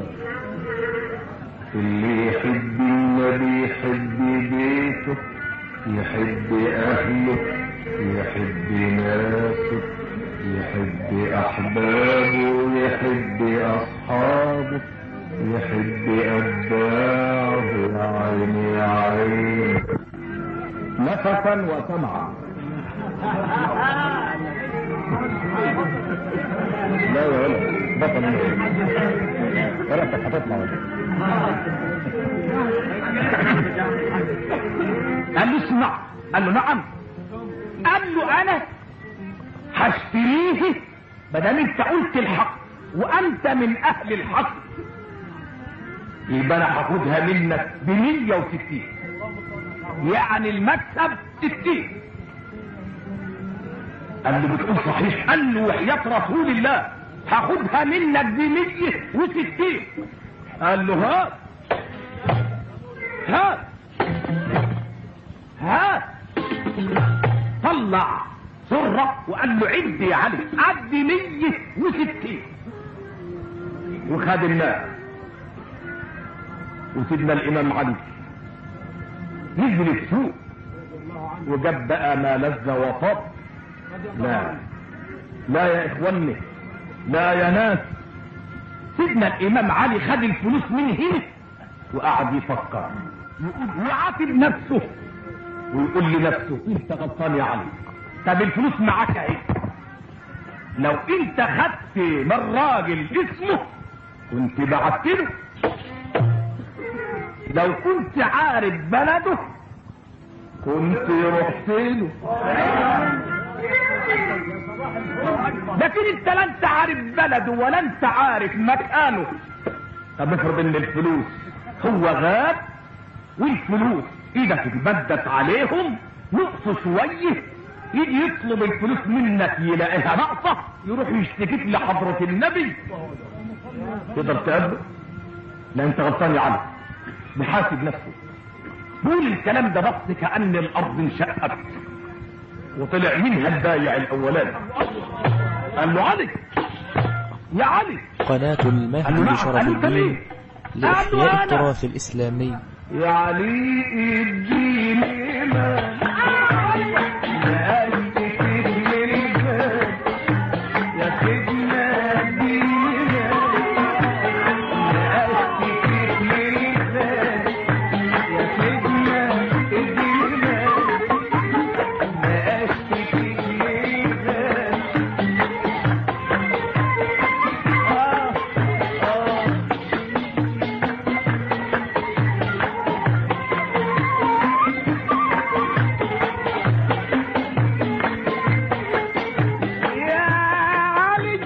[SPEAKER 4] اللي يحب النبي يحب بيته يحب أهله يحب ناسه يحب أحبابه يحب أصحابه يحب أتباعه يا عيني يا عيني
[SPEAKER 1] نفسا وسمعا لا يا ولد بطل ورقتك هتطلع ولا قال له اسمع قال له نعم قال له انا هشتريه بدل انت قلت الحق وانت من اهل الحق يبقى انا هاخدها منك ب 160 يعني المكسب 60 قال له بتقول صحيح قال له وحياة رسول الله هاخدها منك بمية وستين قال له هات هات هات طلع سرة وقال له عد يا علي عد مية وستين وخد الناس وسيدنا الامام علي نزل السوق وجاب بقى ما لذ وطاب لا لا يا اخواني لا يا ناس سيدنا الامام علي خد الفلوس من هنا وقعد يفكر ويعاتب نفسه ويقول لنفسه انت غلطان يا علي طب الفلوس معاك اهي لو انت خدت من راجل اسمه كنت بعت له لو كنت عارف بلده كنت رحت له لكن انت لا انت عارف بلده ولا انت عارف مكانه طب افرض ان الفلوس هو غاب والفلوس ايدك اتبدت عليهم نقصوا شويه يجي يطلب الفلوس منك يلاقيها ناقصه يروح يشتكيك لحضره النبي تقدر تقبل لا انت غلطان يا علي بحاسب نفسه قول الكلام ده بس كأن الأرض انشقت وطلع منها البايع الأولاني قال له علي يا علي
[SPEAKER 2] قناة
[SPEAKER 1] قال له
[SPEAKER 2] المهدي
[SPEAKER 1] نعم
[SPEAKER 2] لشرف
[SPEAKER 1] قال له انت
[SPEAKER 2] الدين
[SPEAKER 1] مين؟ قال له
[SPEAKER 2] لإحياء
[SPEAKER 1] أنا.
[SPEAKER 2] التراث الإسلامي
[SPEAKER 1] يا علي اديني ما يا قلبي تكمل الباب يا سيدنا اديني ما يا قلبي تكمل الباب يا سيدنا اديني ما يا قلبي تكمل الباب آه آه يا علي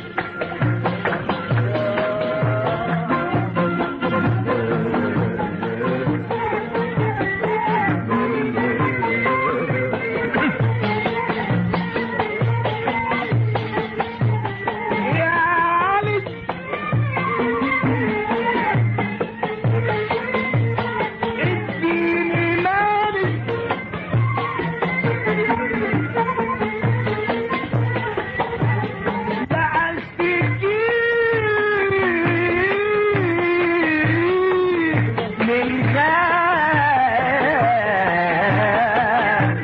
[SPEAKER 1] يا علي اديني مالي لا اشتكي من خال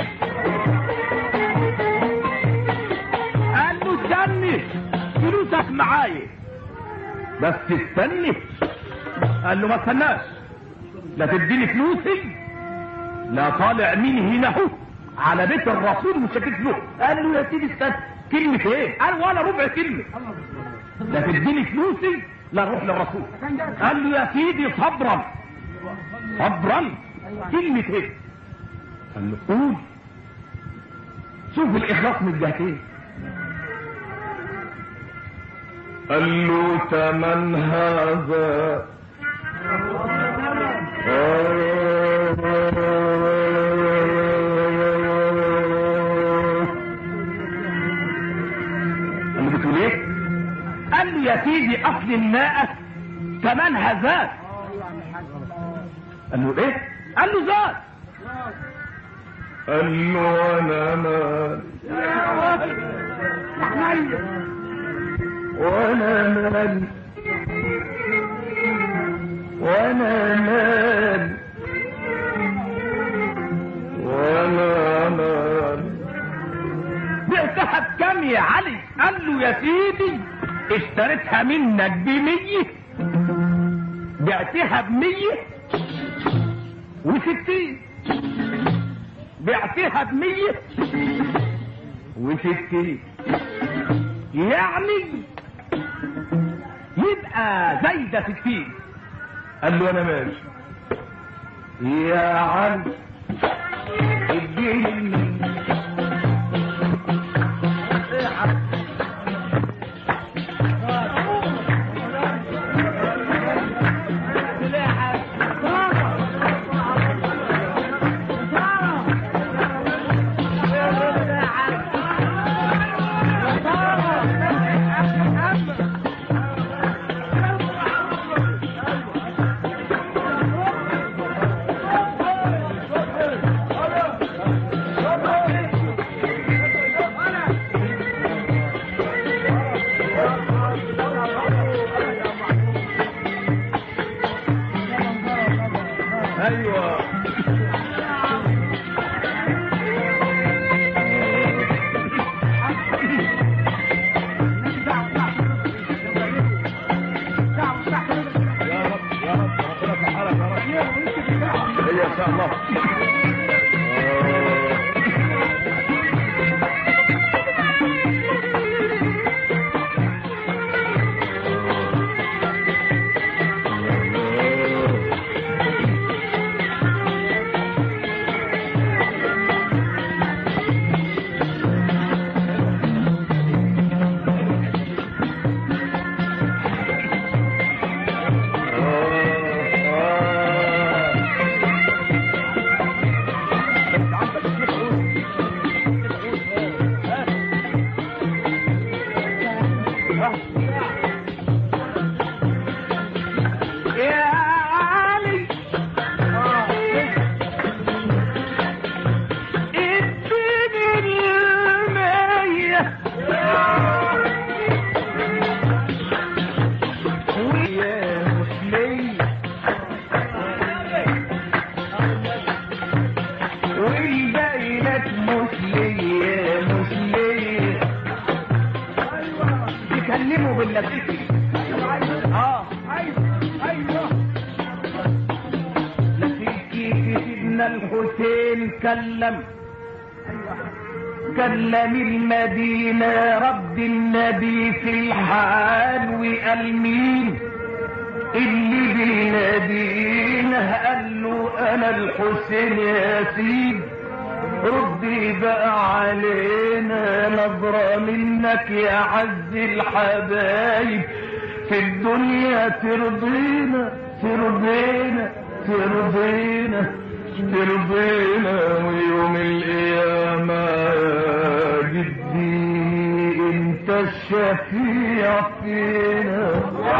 [SPEAKER 1] قال له استني فلوسك معايا بس استني قال له ما استناش لا تديني فلوسي لا طالع مين هنا هو على بيت الرسول وشكيت له قال له يا سيدي استنى كلمة ايه؟ قال ولا ربع كلمة لا تديني فلوسي لا اروح للرسول قال له يا سيدي صبرا صبرا كلمة ايه؟ قال له قول شوف الاخلاص من الجهتين قال له تمن هذا قال له بتقول ايه؟ قال له يا سيدي اصل الناقه ثمنها زاد قال له ايه؟ قال له زاد قال له انا مال وانا مال وانا مال وانا مال بعتها بكام يا علي قال له يا سيدي اشتريتها منك بمية بعتها بمية وستين بعتها بمية وستين يعني يبقى زايدة ستين قال له انا ماشي يا علي اديني المية.
[SPEAKER 5] والباقي لك مسلية مسلية يكلموا باللفيفي اه
[SPEAKER 3] ايوه
[SPEAKER 5] لفيفي سيدنا الحسين كلم كلم المدينة رد النبي في الحال وقال مين اللي بينادينا قال له انا الحسين يا سيد ردي بقى علينا نظرة منك يا عز الحبايب في الدنيا ترضينا ترضينا ترضينا ترضينا ويوم القيامة يا جدي انت الشفيع فينا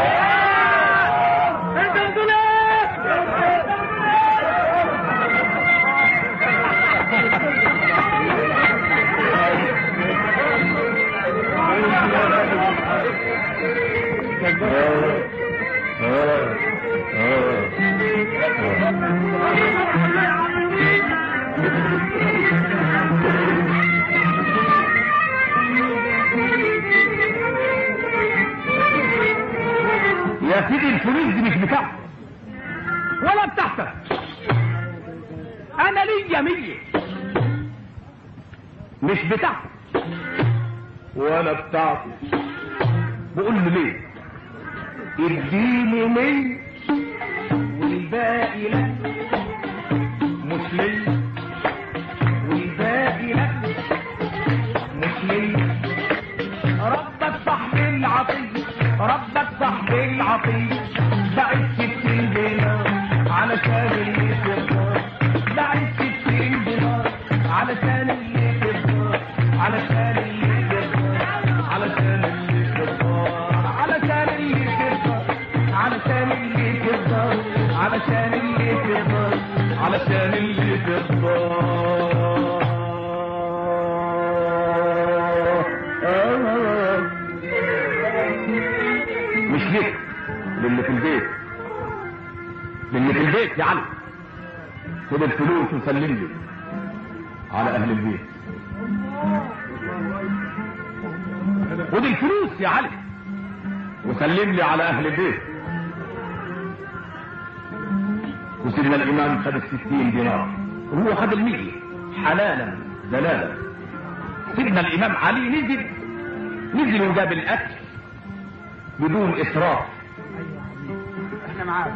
[SPEAKER 1] يا سيدي الفلوس دي مش بتاعتك ولا بتاعتك انا ليا مية مش بتاعتك ولا بتاعتي بقول له ليه
[SPEAKER 5] اديني مية والباقي لك مش ليا والباقي لك مش ليا ربك صاحب العطية ربك صاحب العطية بعد ستين دينار علشان اللي ترضى بعد ستين دينار علشان اللي ترضى علشان اللي ترضى علشان اللي ترضى علشان اللي ترضى علشان اللي ترضى علشان اللي ترضى علشان اللي ترضى
[SPEAKER 1] مش ليك للي في البيت للي في البيت يا علي خد الفلوس وسلم لي على اهل البيت خد الفلوس يا علي وسلم لي على اهل البيت وسيدنا الامام خد الستين دينار وهو خد المية حلالا دلالا سيدنا الامام علي نزل نزل وجاب الاكل بدون اسراف
[SPEAKER 3] احنا معاك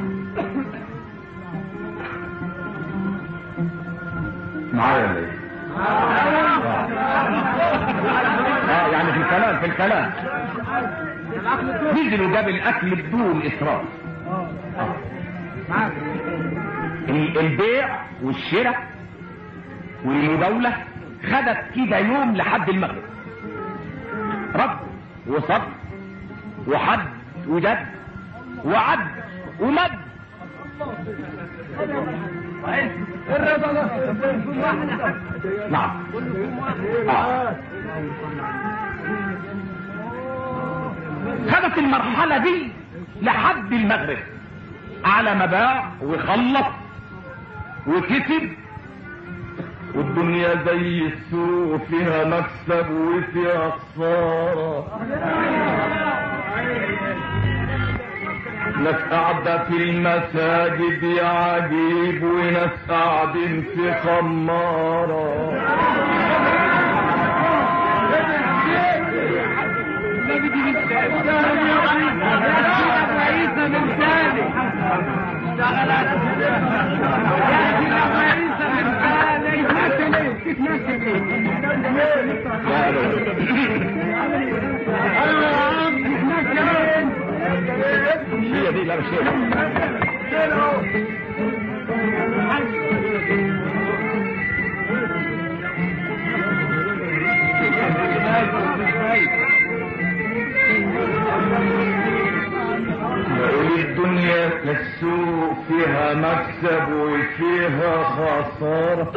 [SPEAKER 1] معايا ولا ايه؟ اه يعني في الكلام في الكلام نزل وجاب الاكل بدون اسراف
[SPEAKER 3] معاك
[SPEAKER 1] ال- البيع والشراء والمداولة خدت كده يوم لحد المغرب رد وصد وحد وجد وعد ومد
[SPEAKER 3] الرضا ده
[SPEAKER 1] نعم آه. خدت المرحلة دي لحد المغرب على ما باع وخلص وكسب والدنيا زي السوق فيها مكسب وفيها خسارة ناس قاعدة في المساجد يا عجيب وناس قاعدين في خمارة هي دي لا مش هي نقول الدنيا كالسوق فيها مكسب وفيها خسارة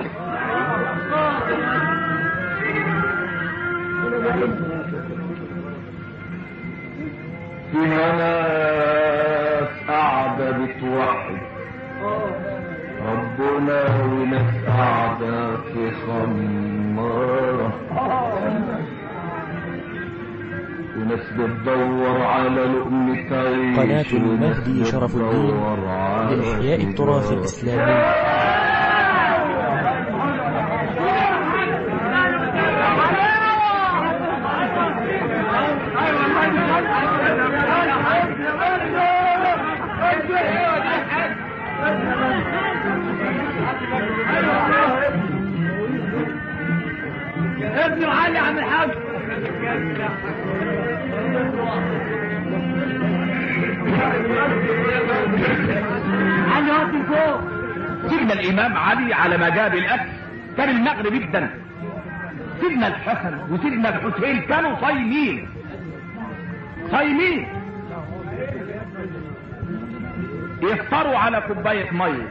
[SPEAKER 1] فيها ناس قاعدة بتوحد ربنا وناس قاعدة
[SPEAKER 4] خمارة وناس بتدور على لقمة عيش
[SPEAKER 2] قناة المهدي
[SPEAKER 4] وناس
[SPEAKER 2] شرف الدين
[SPEAKER 4] بتدور على
[SPEAKER 2] لإحياء التراث
[SPEAKER 4] خضار.
[SPEAKER 2] الإسلامي
[SPEAKER 5] ابن علي عم الحاج علي هاتي فوق
[SPEAKER 1] سيدنا الامام علي على ما جاب الاكل كان المغرب جدا سيدنا الحسن وسيدنا الحسين كانوا صايمين صايمين يفطروا على كوبايه ميه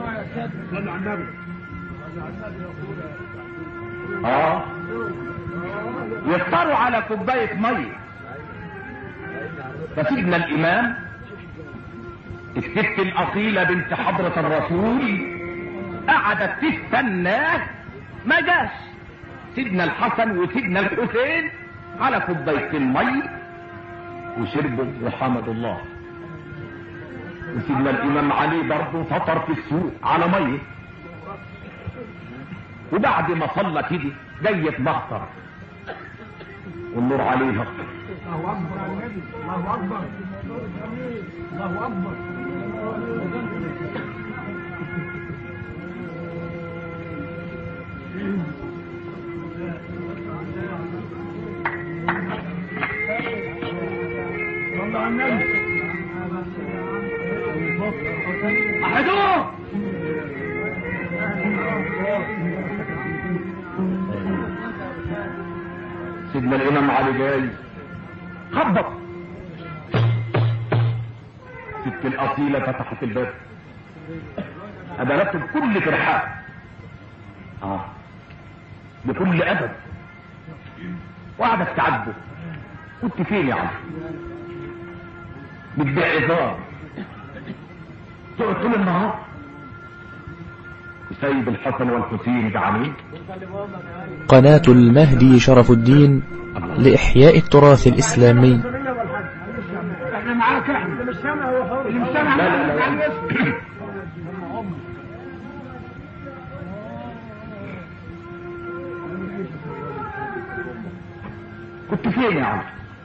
[SPEAKER 1] اه يفطروا على كوبايه ميه فسيدنا الامام الست الأصيلة بنت حضرة الرسول قعدت تستناه ما جاش سيدنا الحسن وسيدنا الحسين على كوبايتين مي وشربوا وحمدوا الله وسيدنا الإمام علي برضه فطر في السوق على مية وبعد ما صلى كده جاي يتبختر والنور عليها
[SPEAKER 3] الله اكبر على النبي الله اكبر الله اكبر صلى على النبي
[SPEAKER 5] احدوه
[SPEAKER 1] سيدنا الامام علي جاي خبط ست الاصيله فتحت الباب ادركت بكل ترحاب اه بكل ادب وقعدت تعجب كنت فين يا عم بتبيع عظام تقعد طول النهار سيد الحسن والحسين جعانين
[SPEAKER 2] قناة المهدي شرف الدين لإحياء التراث الإسلامي
[SPEAKER 3] احنا معاك احنا اللي مش سامع هو حر اللي مش سامع
[SPEAKER 1] لا لا لا,
[SPEAKER 3] معاك
[SPEAKER 1] لا.
[SPEAKER 3] اسمع.
[SPEAKER 1] كنت فين يا عم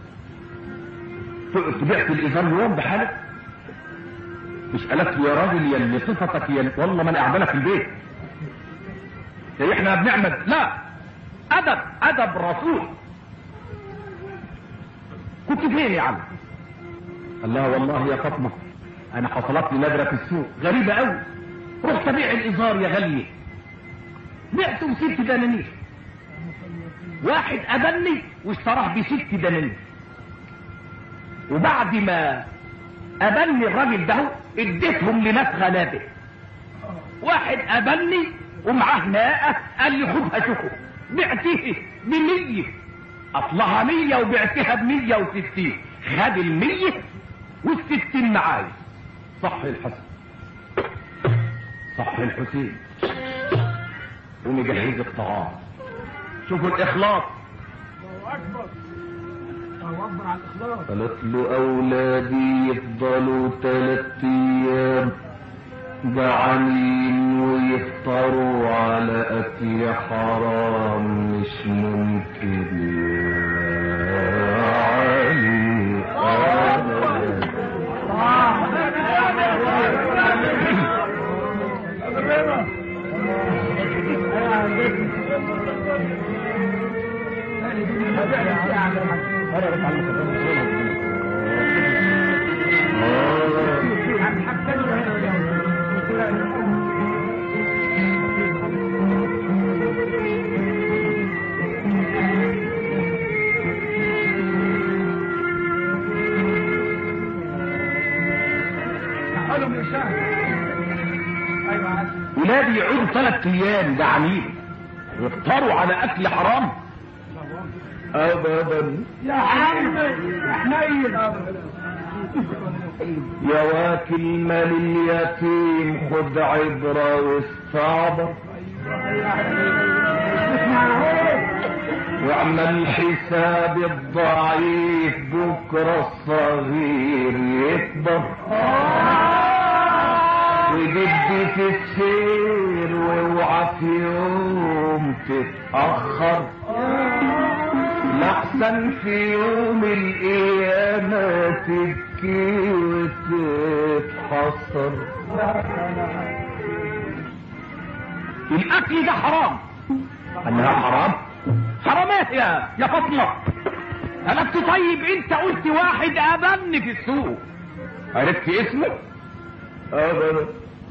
[SPEAKER 1] ت- بعت الإيجار يوم بحالك مش قالت له يا راجل يا اللي صفتك يا والله ما انا قاعده لك في البيت يا احنا بنعمل لا ادب ادب رسول كنت فين يا عم قال لها والله يا فاطمه انا حصلت لي نادره في السوق غريبه قوي رحت ابيع الازار يا غاليه بعته بست دنانير واحد قبلني واشتراه بست دنانير وبعد ما قبلني الراجل ده اديتهم لناس غلابه واحد قبلني ومعاه ناقه قال لي خدها شوفه بعته بمية اصلها مية وبعتها بمية وستين خد المية والستين معايا صح الحسن صح الحسين ونجهز الطعام شوفوا الاخلاص
[SPEAKER 3] الله اكبر الله اكبر على الاخلاص
[SPEAKER 4] قالت له أولادي يفضلوا تلات أيام جعانين ويفطروا على أكل حرام مش ممكن يا علي أبدا
[SPEAKER 3] حلو من الشهر ايوه عسل
[SPEAKER 1] ولادي يقعدوا ثلاث ايام جعانين ويفطروا على اكل حرام ابدا
[SPEAKER 3] يا عم يا حنين
[SPEAKER 4] يا واكل مال اليتيم خد عبرة واستعبر اعمل حساب الضعيف بكرة الصغير يكبر وجدي في السير واوعى في يوم تتأخر لحسن في يوم القيامة تبكي وتتحسر
[SPEAKER 1] الاكل ده حرام
[SPEAKER 4] انها حرام
[SPEAKER 1] حرام ايه يا يا فاطمه قالت طيب انت قلت واحد قابلني في السوق
[SPEAKER 4] عرفت اسمه ابدا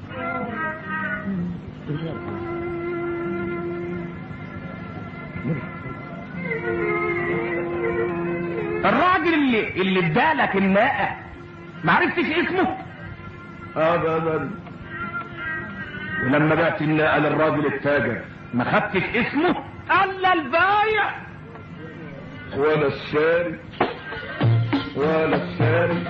[SPEAKER 1] الراجل اللي اللي ادالك الناقه ما عرفتش اسمه
[SPEAKER 4] ابدا
[SPEAKER 1] ولما بعت الناقه للراجل التاجر ما خدتش اسمه الا البايع
[SPEAKER 4] ولا الشاري ولا الشاري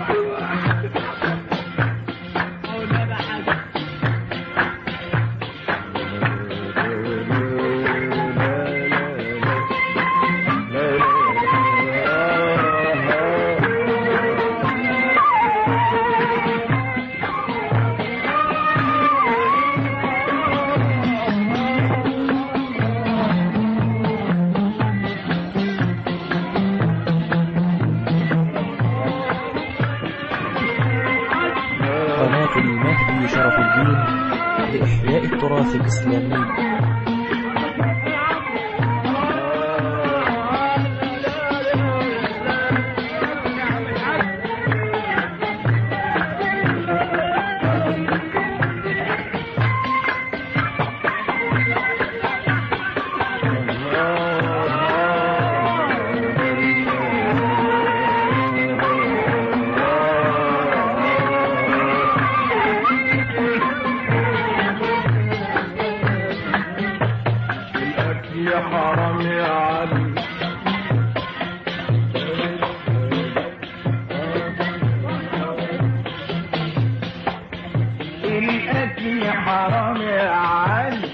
[SPEAKER 2] قناة المهدي شرف الدين لإحياء التراث الإسلامي
[SPEAKER 4] الاكل حرام يا علي الاكل حرام يا علي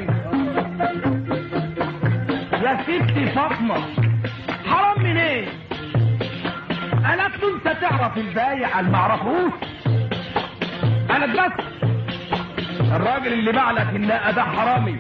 [SPEAKER 1] يا ستي فاطمه حرام من ايه قالت له انت تعرف البايع اللي معرفوش انا بس الراجل اللي باع لك الناقه ده حرامي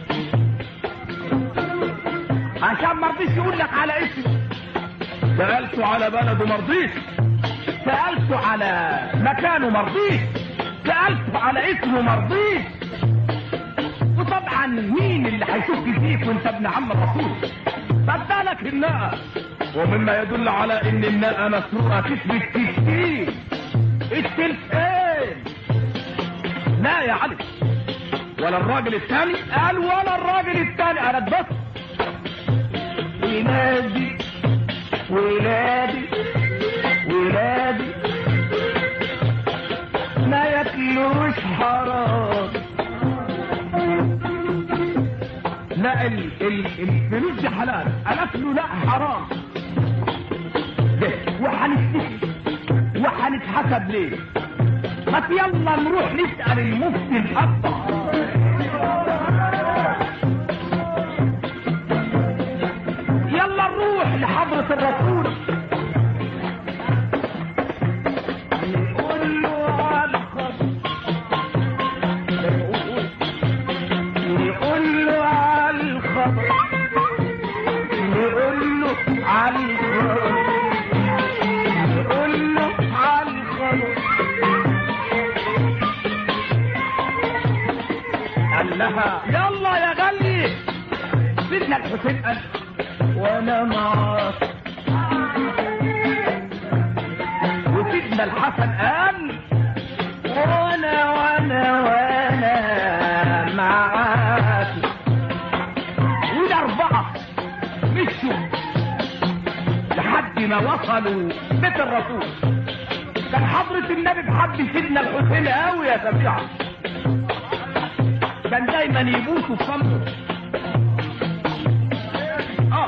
[SPEAKER 1] عشان ما رضيش يقول لك على اسمه سالته على بلده ما رضيش سالته على مكانه ما رضيش سالته على اسمه ما رضيش وطبعا مين اللي هيشك فيك وانت ابن عم الرسول بدلك الناقه ومما يدل على ان الناقه مسروقه تثبت تسكين التلفين لا يا علي ولا الراجل الثاني قال ولا الراجل الثاني انا بس ولادي ولادي ولادي ما ياكلوش حرام لا ال ال الفلوس دي حلال قالت له لا حرام ده وهنتفق وهنتحسب ليه ما يلا نروح نسأل المفتي الأكبر يلا نروح لحضرة الرسول نقول له على الخط نقول له على الخط نقول له على الخط نقول له على الخط قال لها يلا يا غلي سيدنا الحسين قال وانا معاك وسيدنا الحسن قال وانا وانا وانا معاك والاربعه مشوا لحد ما وصلوا بيت الرسول كان حضرة النبي بحب سيدنا الحسين قوي يا سميعه كان دايما يبوسوا في صمته اه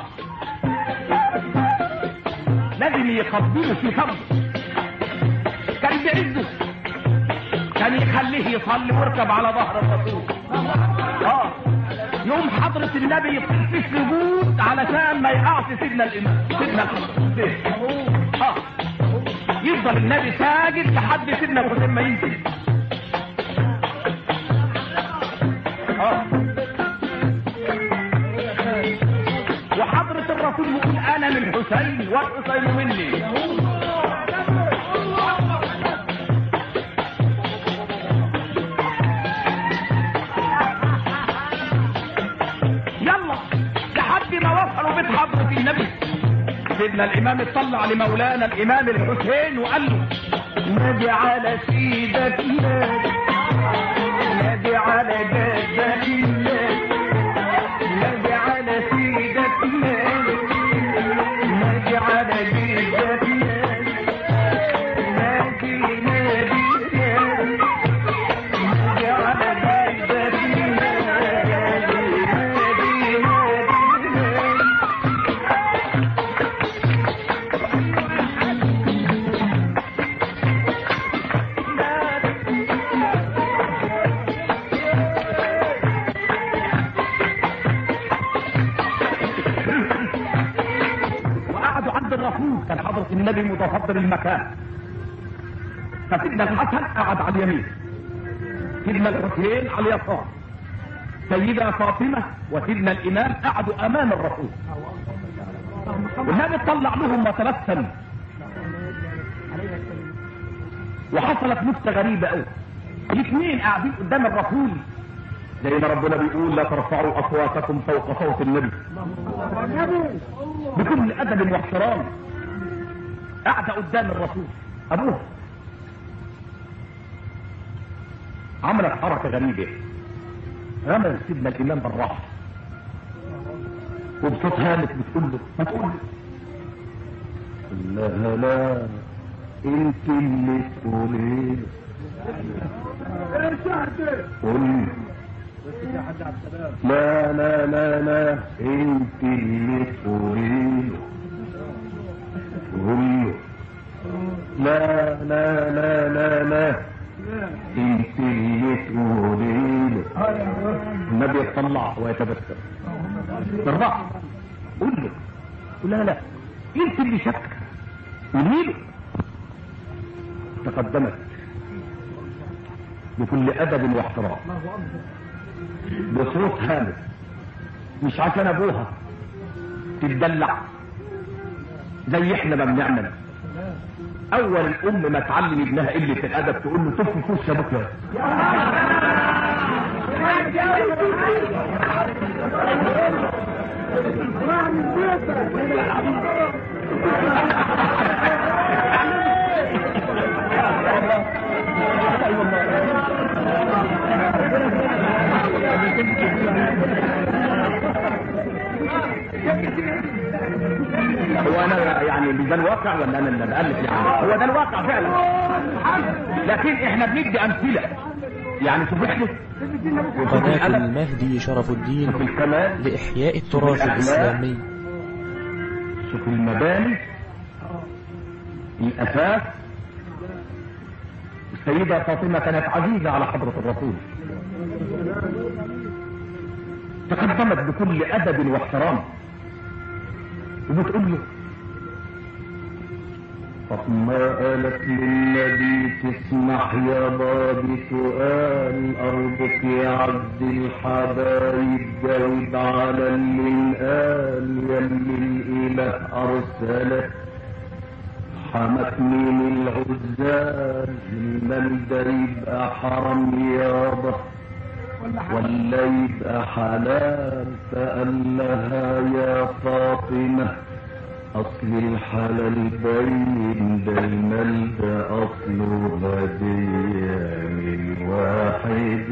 [SPEAKER 1] لازم يقبلوا في صمته كان بيعزه كان يخليه يصلي ويركب على ظهر الرسول اه يوم حضرة النبي يطير في السجود علشان ما يقعش سيدنا الإمام سيدنا الحسين اه يفضل النبي ساجد لحد سيدنا الحسين ما ينزل اه وحضرة الرسول يقول أنا من حسين والحسين مني يلا لحد ما وصلوا بيت حضرة النبي سيدنا الإمام اطلع لمولانا الإمام الحسين وقال له نادي على سيدك نادي نادي على جدك نادي نادي على سيدك نادي نادي على جدك نادي نادي نادي نادي نادي على جدك نادي نادي نادي نادي وقعدوا عند الرسول كان حضرة النبي متفضل المكان فسيدنا الحسن قعد على اليمين سيدنا الحسين على اليسار سيدة فاطمة وسيدنا الإمام قعدوا أمام الرسول والنبي طلع لهم وتبسم وحصلت نكتة غريبة قوي الاثنين قاعدين قدام الرسول زي ما ربنا بيقول لا ترفعوا أصواتكم فوق صوت النبي بكل ادب واحترام قاعده قدام الرسول ابوه عملت حركه غريبه رمى سيدنا الامام بالراحه وبصوت هامس بتقول له ما تقول له لا لا انت اللي تقولي قول لا لا لا لا انت اللي تقولي قول لا لا لا لا لا انت اللي تقولي النبي يطلع ويتبسم بالراحه قول له لا لا انت اللي شك قولي له تقدمت بكل ادب واحترام بصوت هامس مش عشان ابوها تتدلع زي احنا ما بنعمل اول الام ما تعلم ابنها قله الادب تقول له طف في وش ابوك يا هو انا يعني ده الواقع ولا انا اللي بألف يعني هو ده الواقع فعلا لكن احنا بندي امثله يعني شوف احنا
[SPEAKER 2] قناة المهدي شرف الدين
[SPEAKER 1] شوف الكمال
[SPEAKER 2] لإحياء التراث الإسلامي
[SPEAKER 1] شوف المباني الاساس السيدة فاطمة كانت عزيزة على حضرة الرسول تقدمت بكل ادب واحترام وبتقول له فاطمة قالت للنبي تسمح يا بابي سؤال أرجوك يا عبد الحبايب جاوب على اللي قال يلي الإله أرسلك حمتني من العزال من ده يبقى حرم يابا ولا يبقى حلال فقال لها يا فاطمة أصل الحلال باين دايما ده أصله هدية من واحد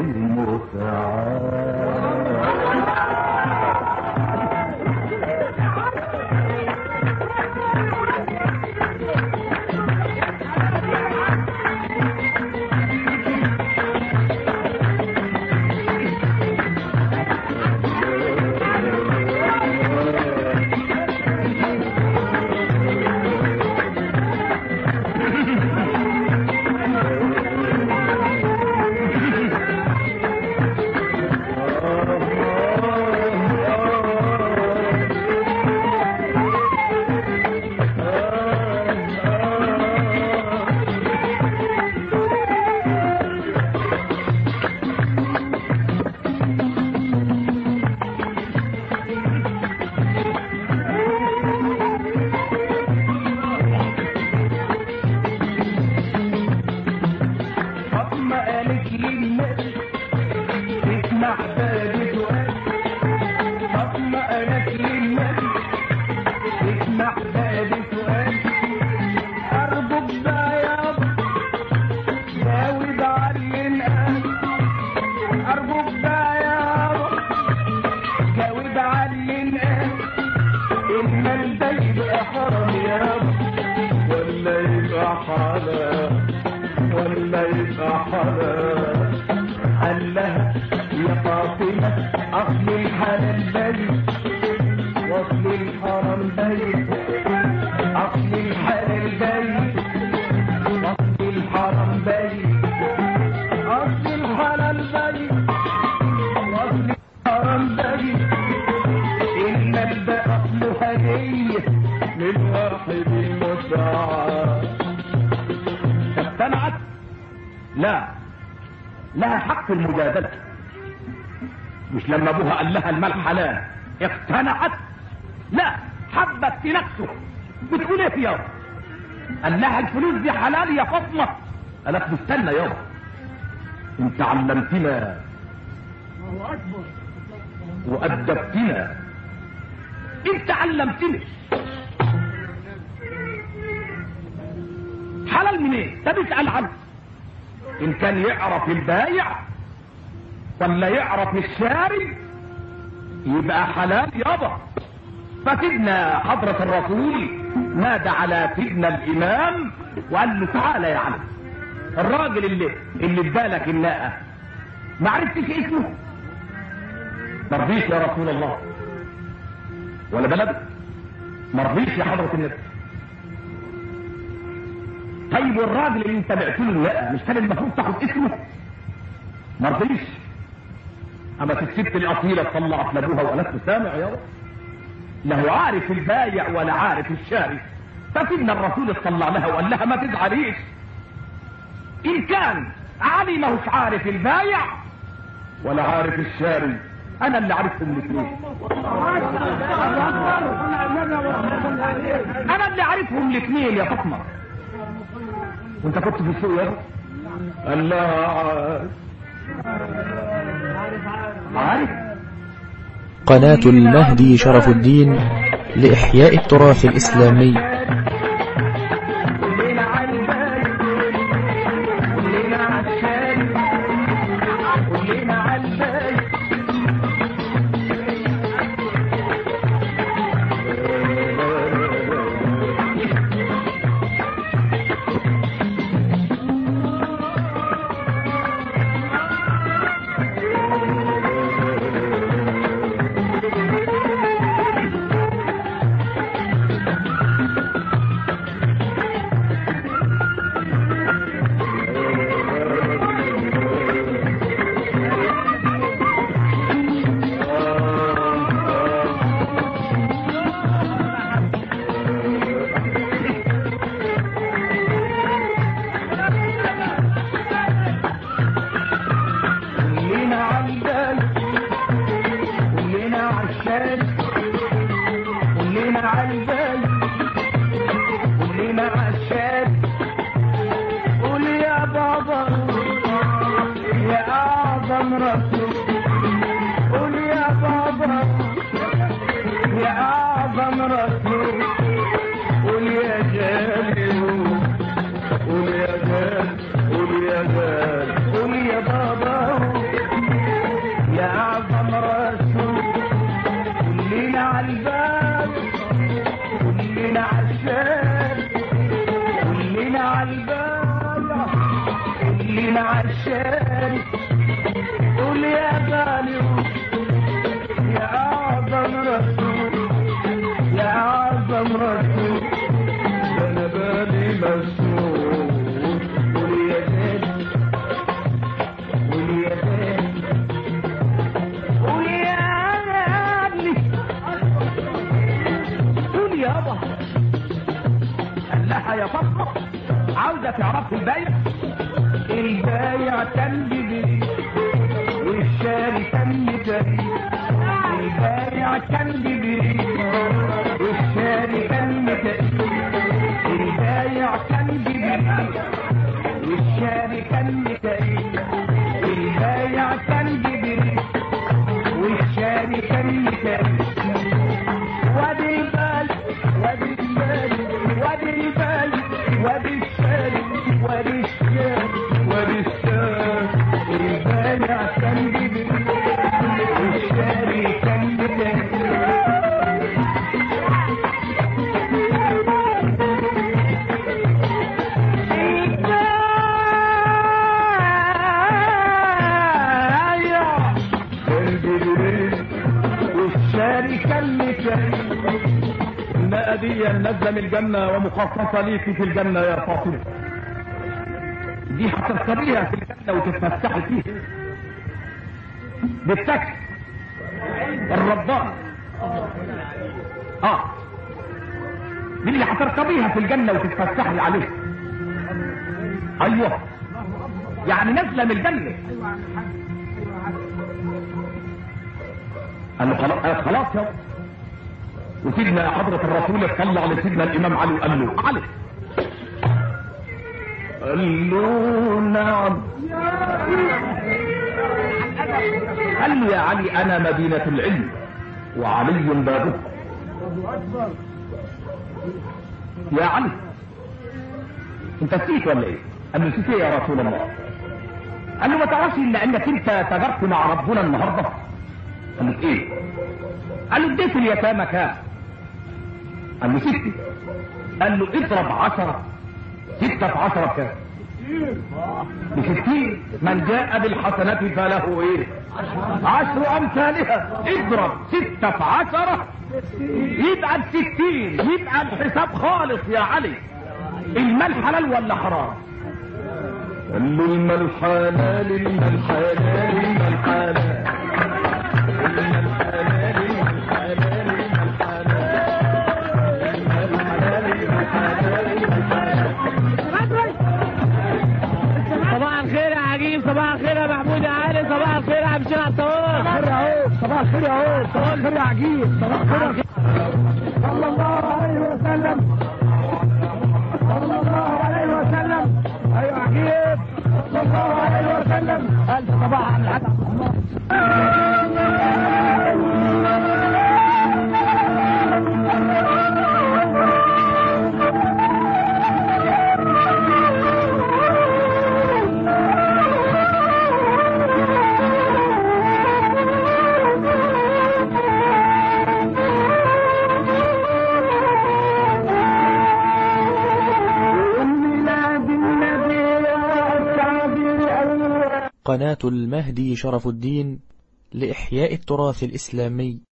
[SPEAKER 1] متعال
[SPEAKER 3] الحلال بين واصل الحرام بين اصل الحلال بين واصل الحرام بين اصل الحلال بين واصل الحرام بين ان الباء اصل هديه من واحد متعب
[SPEAKER 1] اقتنعت لا لها حق المجادلة مش لما ابوها قال لها المال حلال اقتنعت لا حبت في نفسه بتقول ايه يابا قال لها الفلوس دي حلال يا فاطمه قالت له استنى يابا انت علمتنا وادبتنا انت علمتني حلال منين ده بيسال عنه ان كان يعرف البايع ولا يعرف الشاري يبقى حلال يابا فسيدنا حضرة الرسول نادى على سيدنا الامام وقال له تعالى يا عم الراجل اللي اللي ادالك الناقه ما عرفتش اسمه ما رضيش يا رسول الله ولا بلد ما رضيش يا حضرة النبي طيب والراجل اللي انت بعت له الناقه مش كان المفروض تاخد اسمه ما رضيش اما الست الاصيله طلعت لابوها وقالت له سامع يا رب لا هو عارف البايع ولا عارف الشاري فسيدنا الرسول اطلع لها وقال لها ما تزعليش ان كان علي ما هوش عارف البايع ولا عارف الشاري انا اللي عارفهم الاثنين انا اللي عارفهم الاثنين يا فاطمه وانت كنت في السوق يا رب قال لا عارف
[SPEAKER 2] قناة المهدي شرف الدين لإحياء التراث الإسلامي
[SPEAKER 3] كلنا على البال كلنا على الشارع كلنا على البال كلنا على البال كلنا على الشارع كلنا على البال كلنا على الشارع قول يا بابا يا اعظم رسول قول يا بابا يا اعظم رسول قول يا جليل قول يا جلال قول يا جلال قول يا بابا يا اعظم رسول كلنا على الباب كلنا على الشارع كلنا على الباب كلنا على الشارع قول يا غالي يا اعظم رسول يا اعظم رسول انا بالي مسؤول قول يا غالي قول يا غالي قول يا غالي قول يابا
[SPEAKER 1] قال لها يا فاطمه عاوزه تعرفي البايع
[SPEAKER 3] البايع كان جديد والشاري كان جديد البايع كان جديد والشاري كان جديد البايع كان جديد والشاري كان جديد البايع كان جديد والشاري كان جديد وادي البال وادي البال وادي البال وادي الشاري وادي الشاري وادي الشاري البايع كان جديد والشاري كان جديد
[SPEAKER 1] كلك يا الماء دي نازله من الجنه ومخصصه ليكي في الجنه يا فاطمه دي هتركبيها في الجنه وتتفسحي فيها بالتاكسي الربان اه دي اللي هتركبيها في الجنه وتتفسحي عليها ايوه يعني نازله من الجنه قال له خلاص قال خلاص يا وسيدنا حضرة الرسول اطلع لسيدنا الامام علي وقال له علي قال له نعم قال له يا علي انا مدينة العلم وعلي بابه يا علي انت نسيت ولا ايه قال له نسيت ايه يا رسول الله قال له ما تعرفش الا انك انت تجرت مع ربنا النهارده قال له ايه قال له اديت اليتامى كام قال له ستة قال له اضرب عشرة ستة في عشرة بكام بستين من جاء بالحسنات فله ايه عشر امثالها اضرب ستة في عشرة يبقى بستين يبقى الحساب خالص يا علي المال حلال ولا حرام قال له المال حلال المال حلال المال حلال
[SPEAKER 5] صباح الخير يا عجيب صباح الخير يا محمود يا علي صباح الخير يا عبد الشيخ عطار
[SPEAKER 3] صباح الخير يا هو صباح الخير يا عجيب صباح الخير يا صلى الله عليه وسلم صلى الله عليه وسلم ايوه عجيب صلى الله عليه وسلم الف صباح على الحاج ميلاد النبي والتعبير
[SPEAKER 2] قناة المهدي شرف الدين لإحياء التراث الإسلامي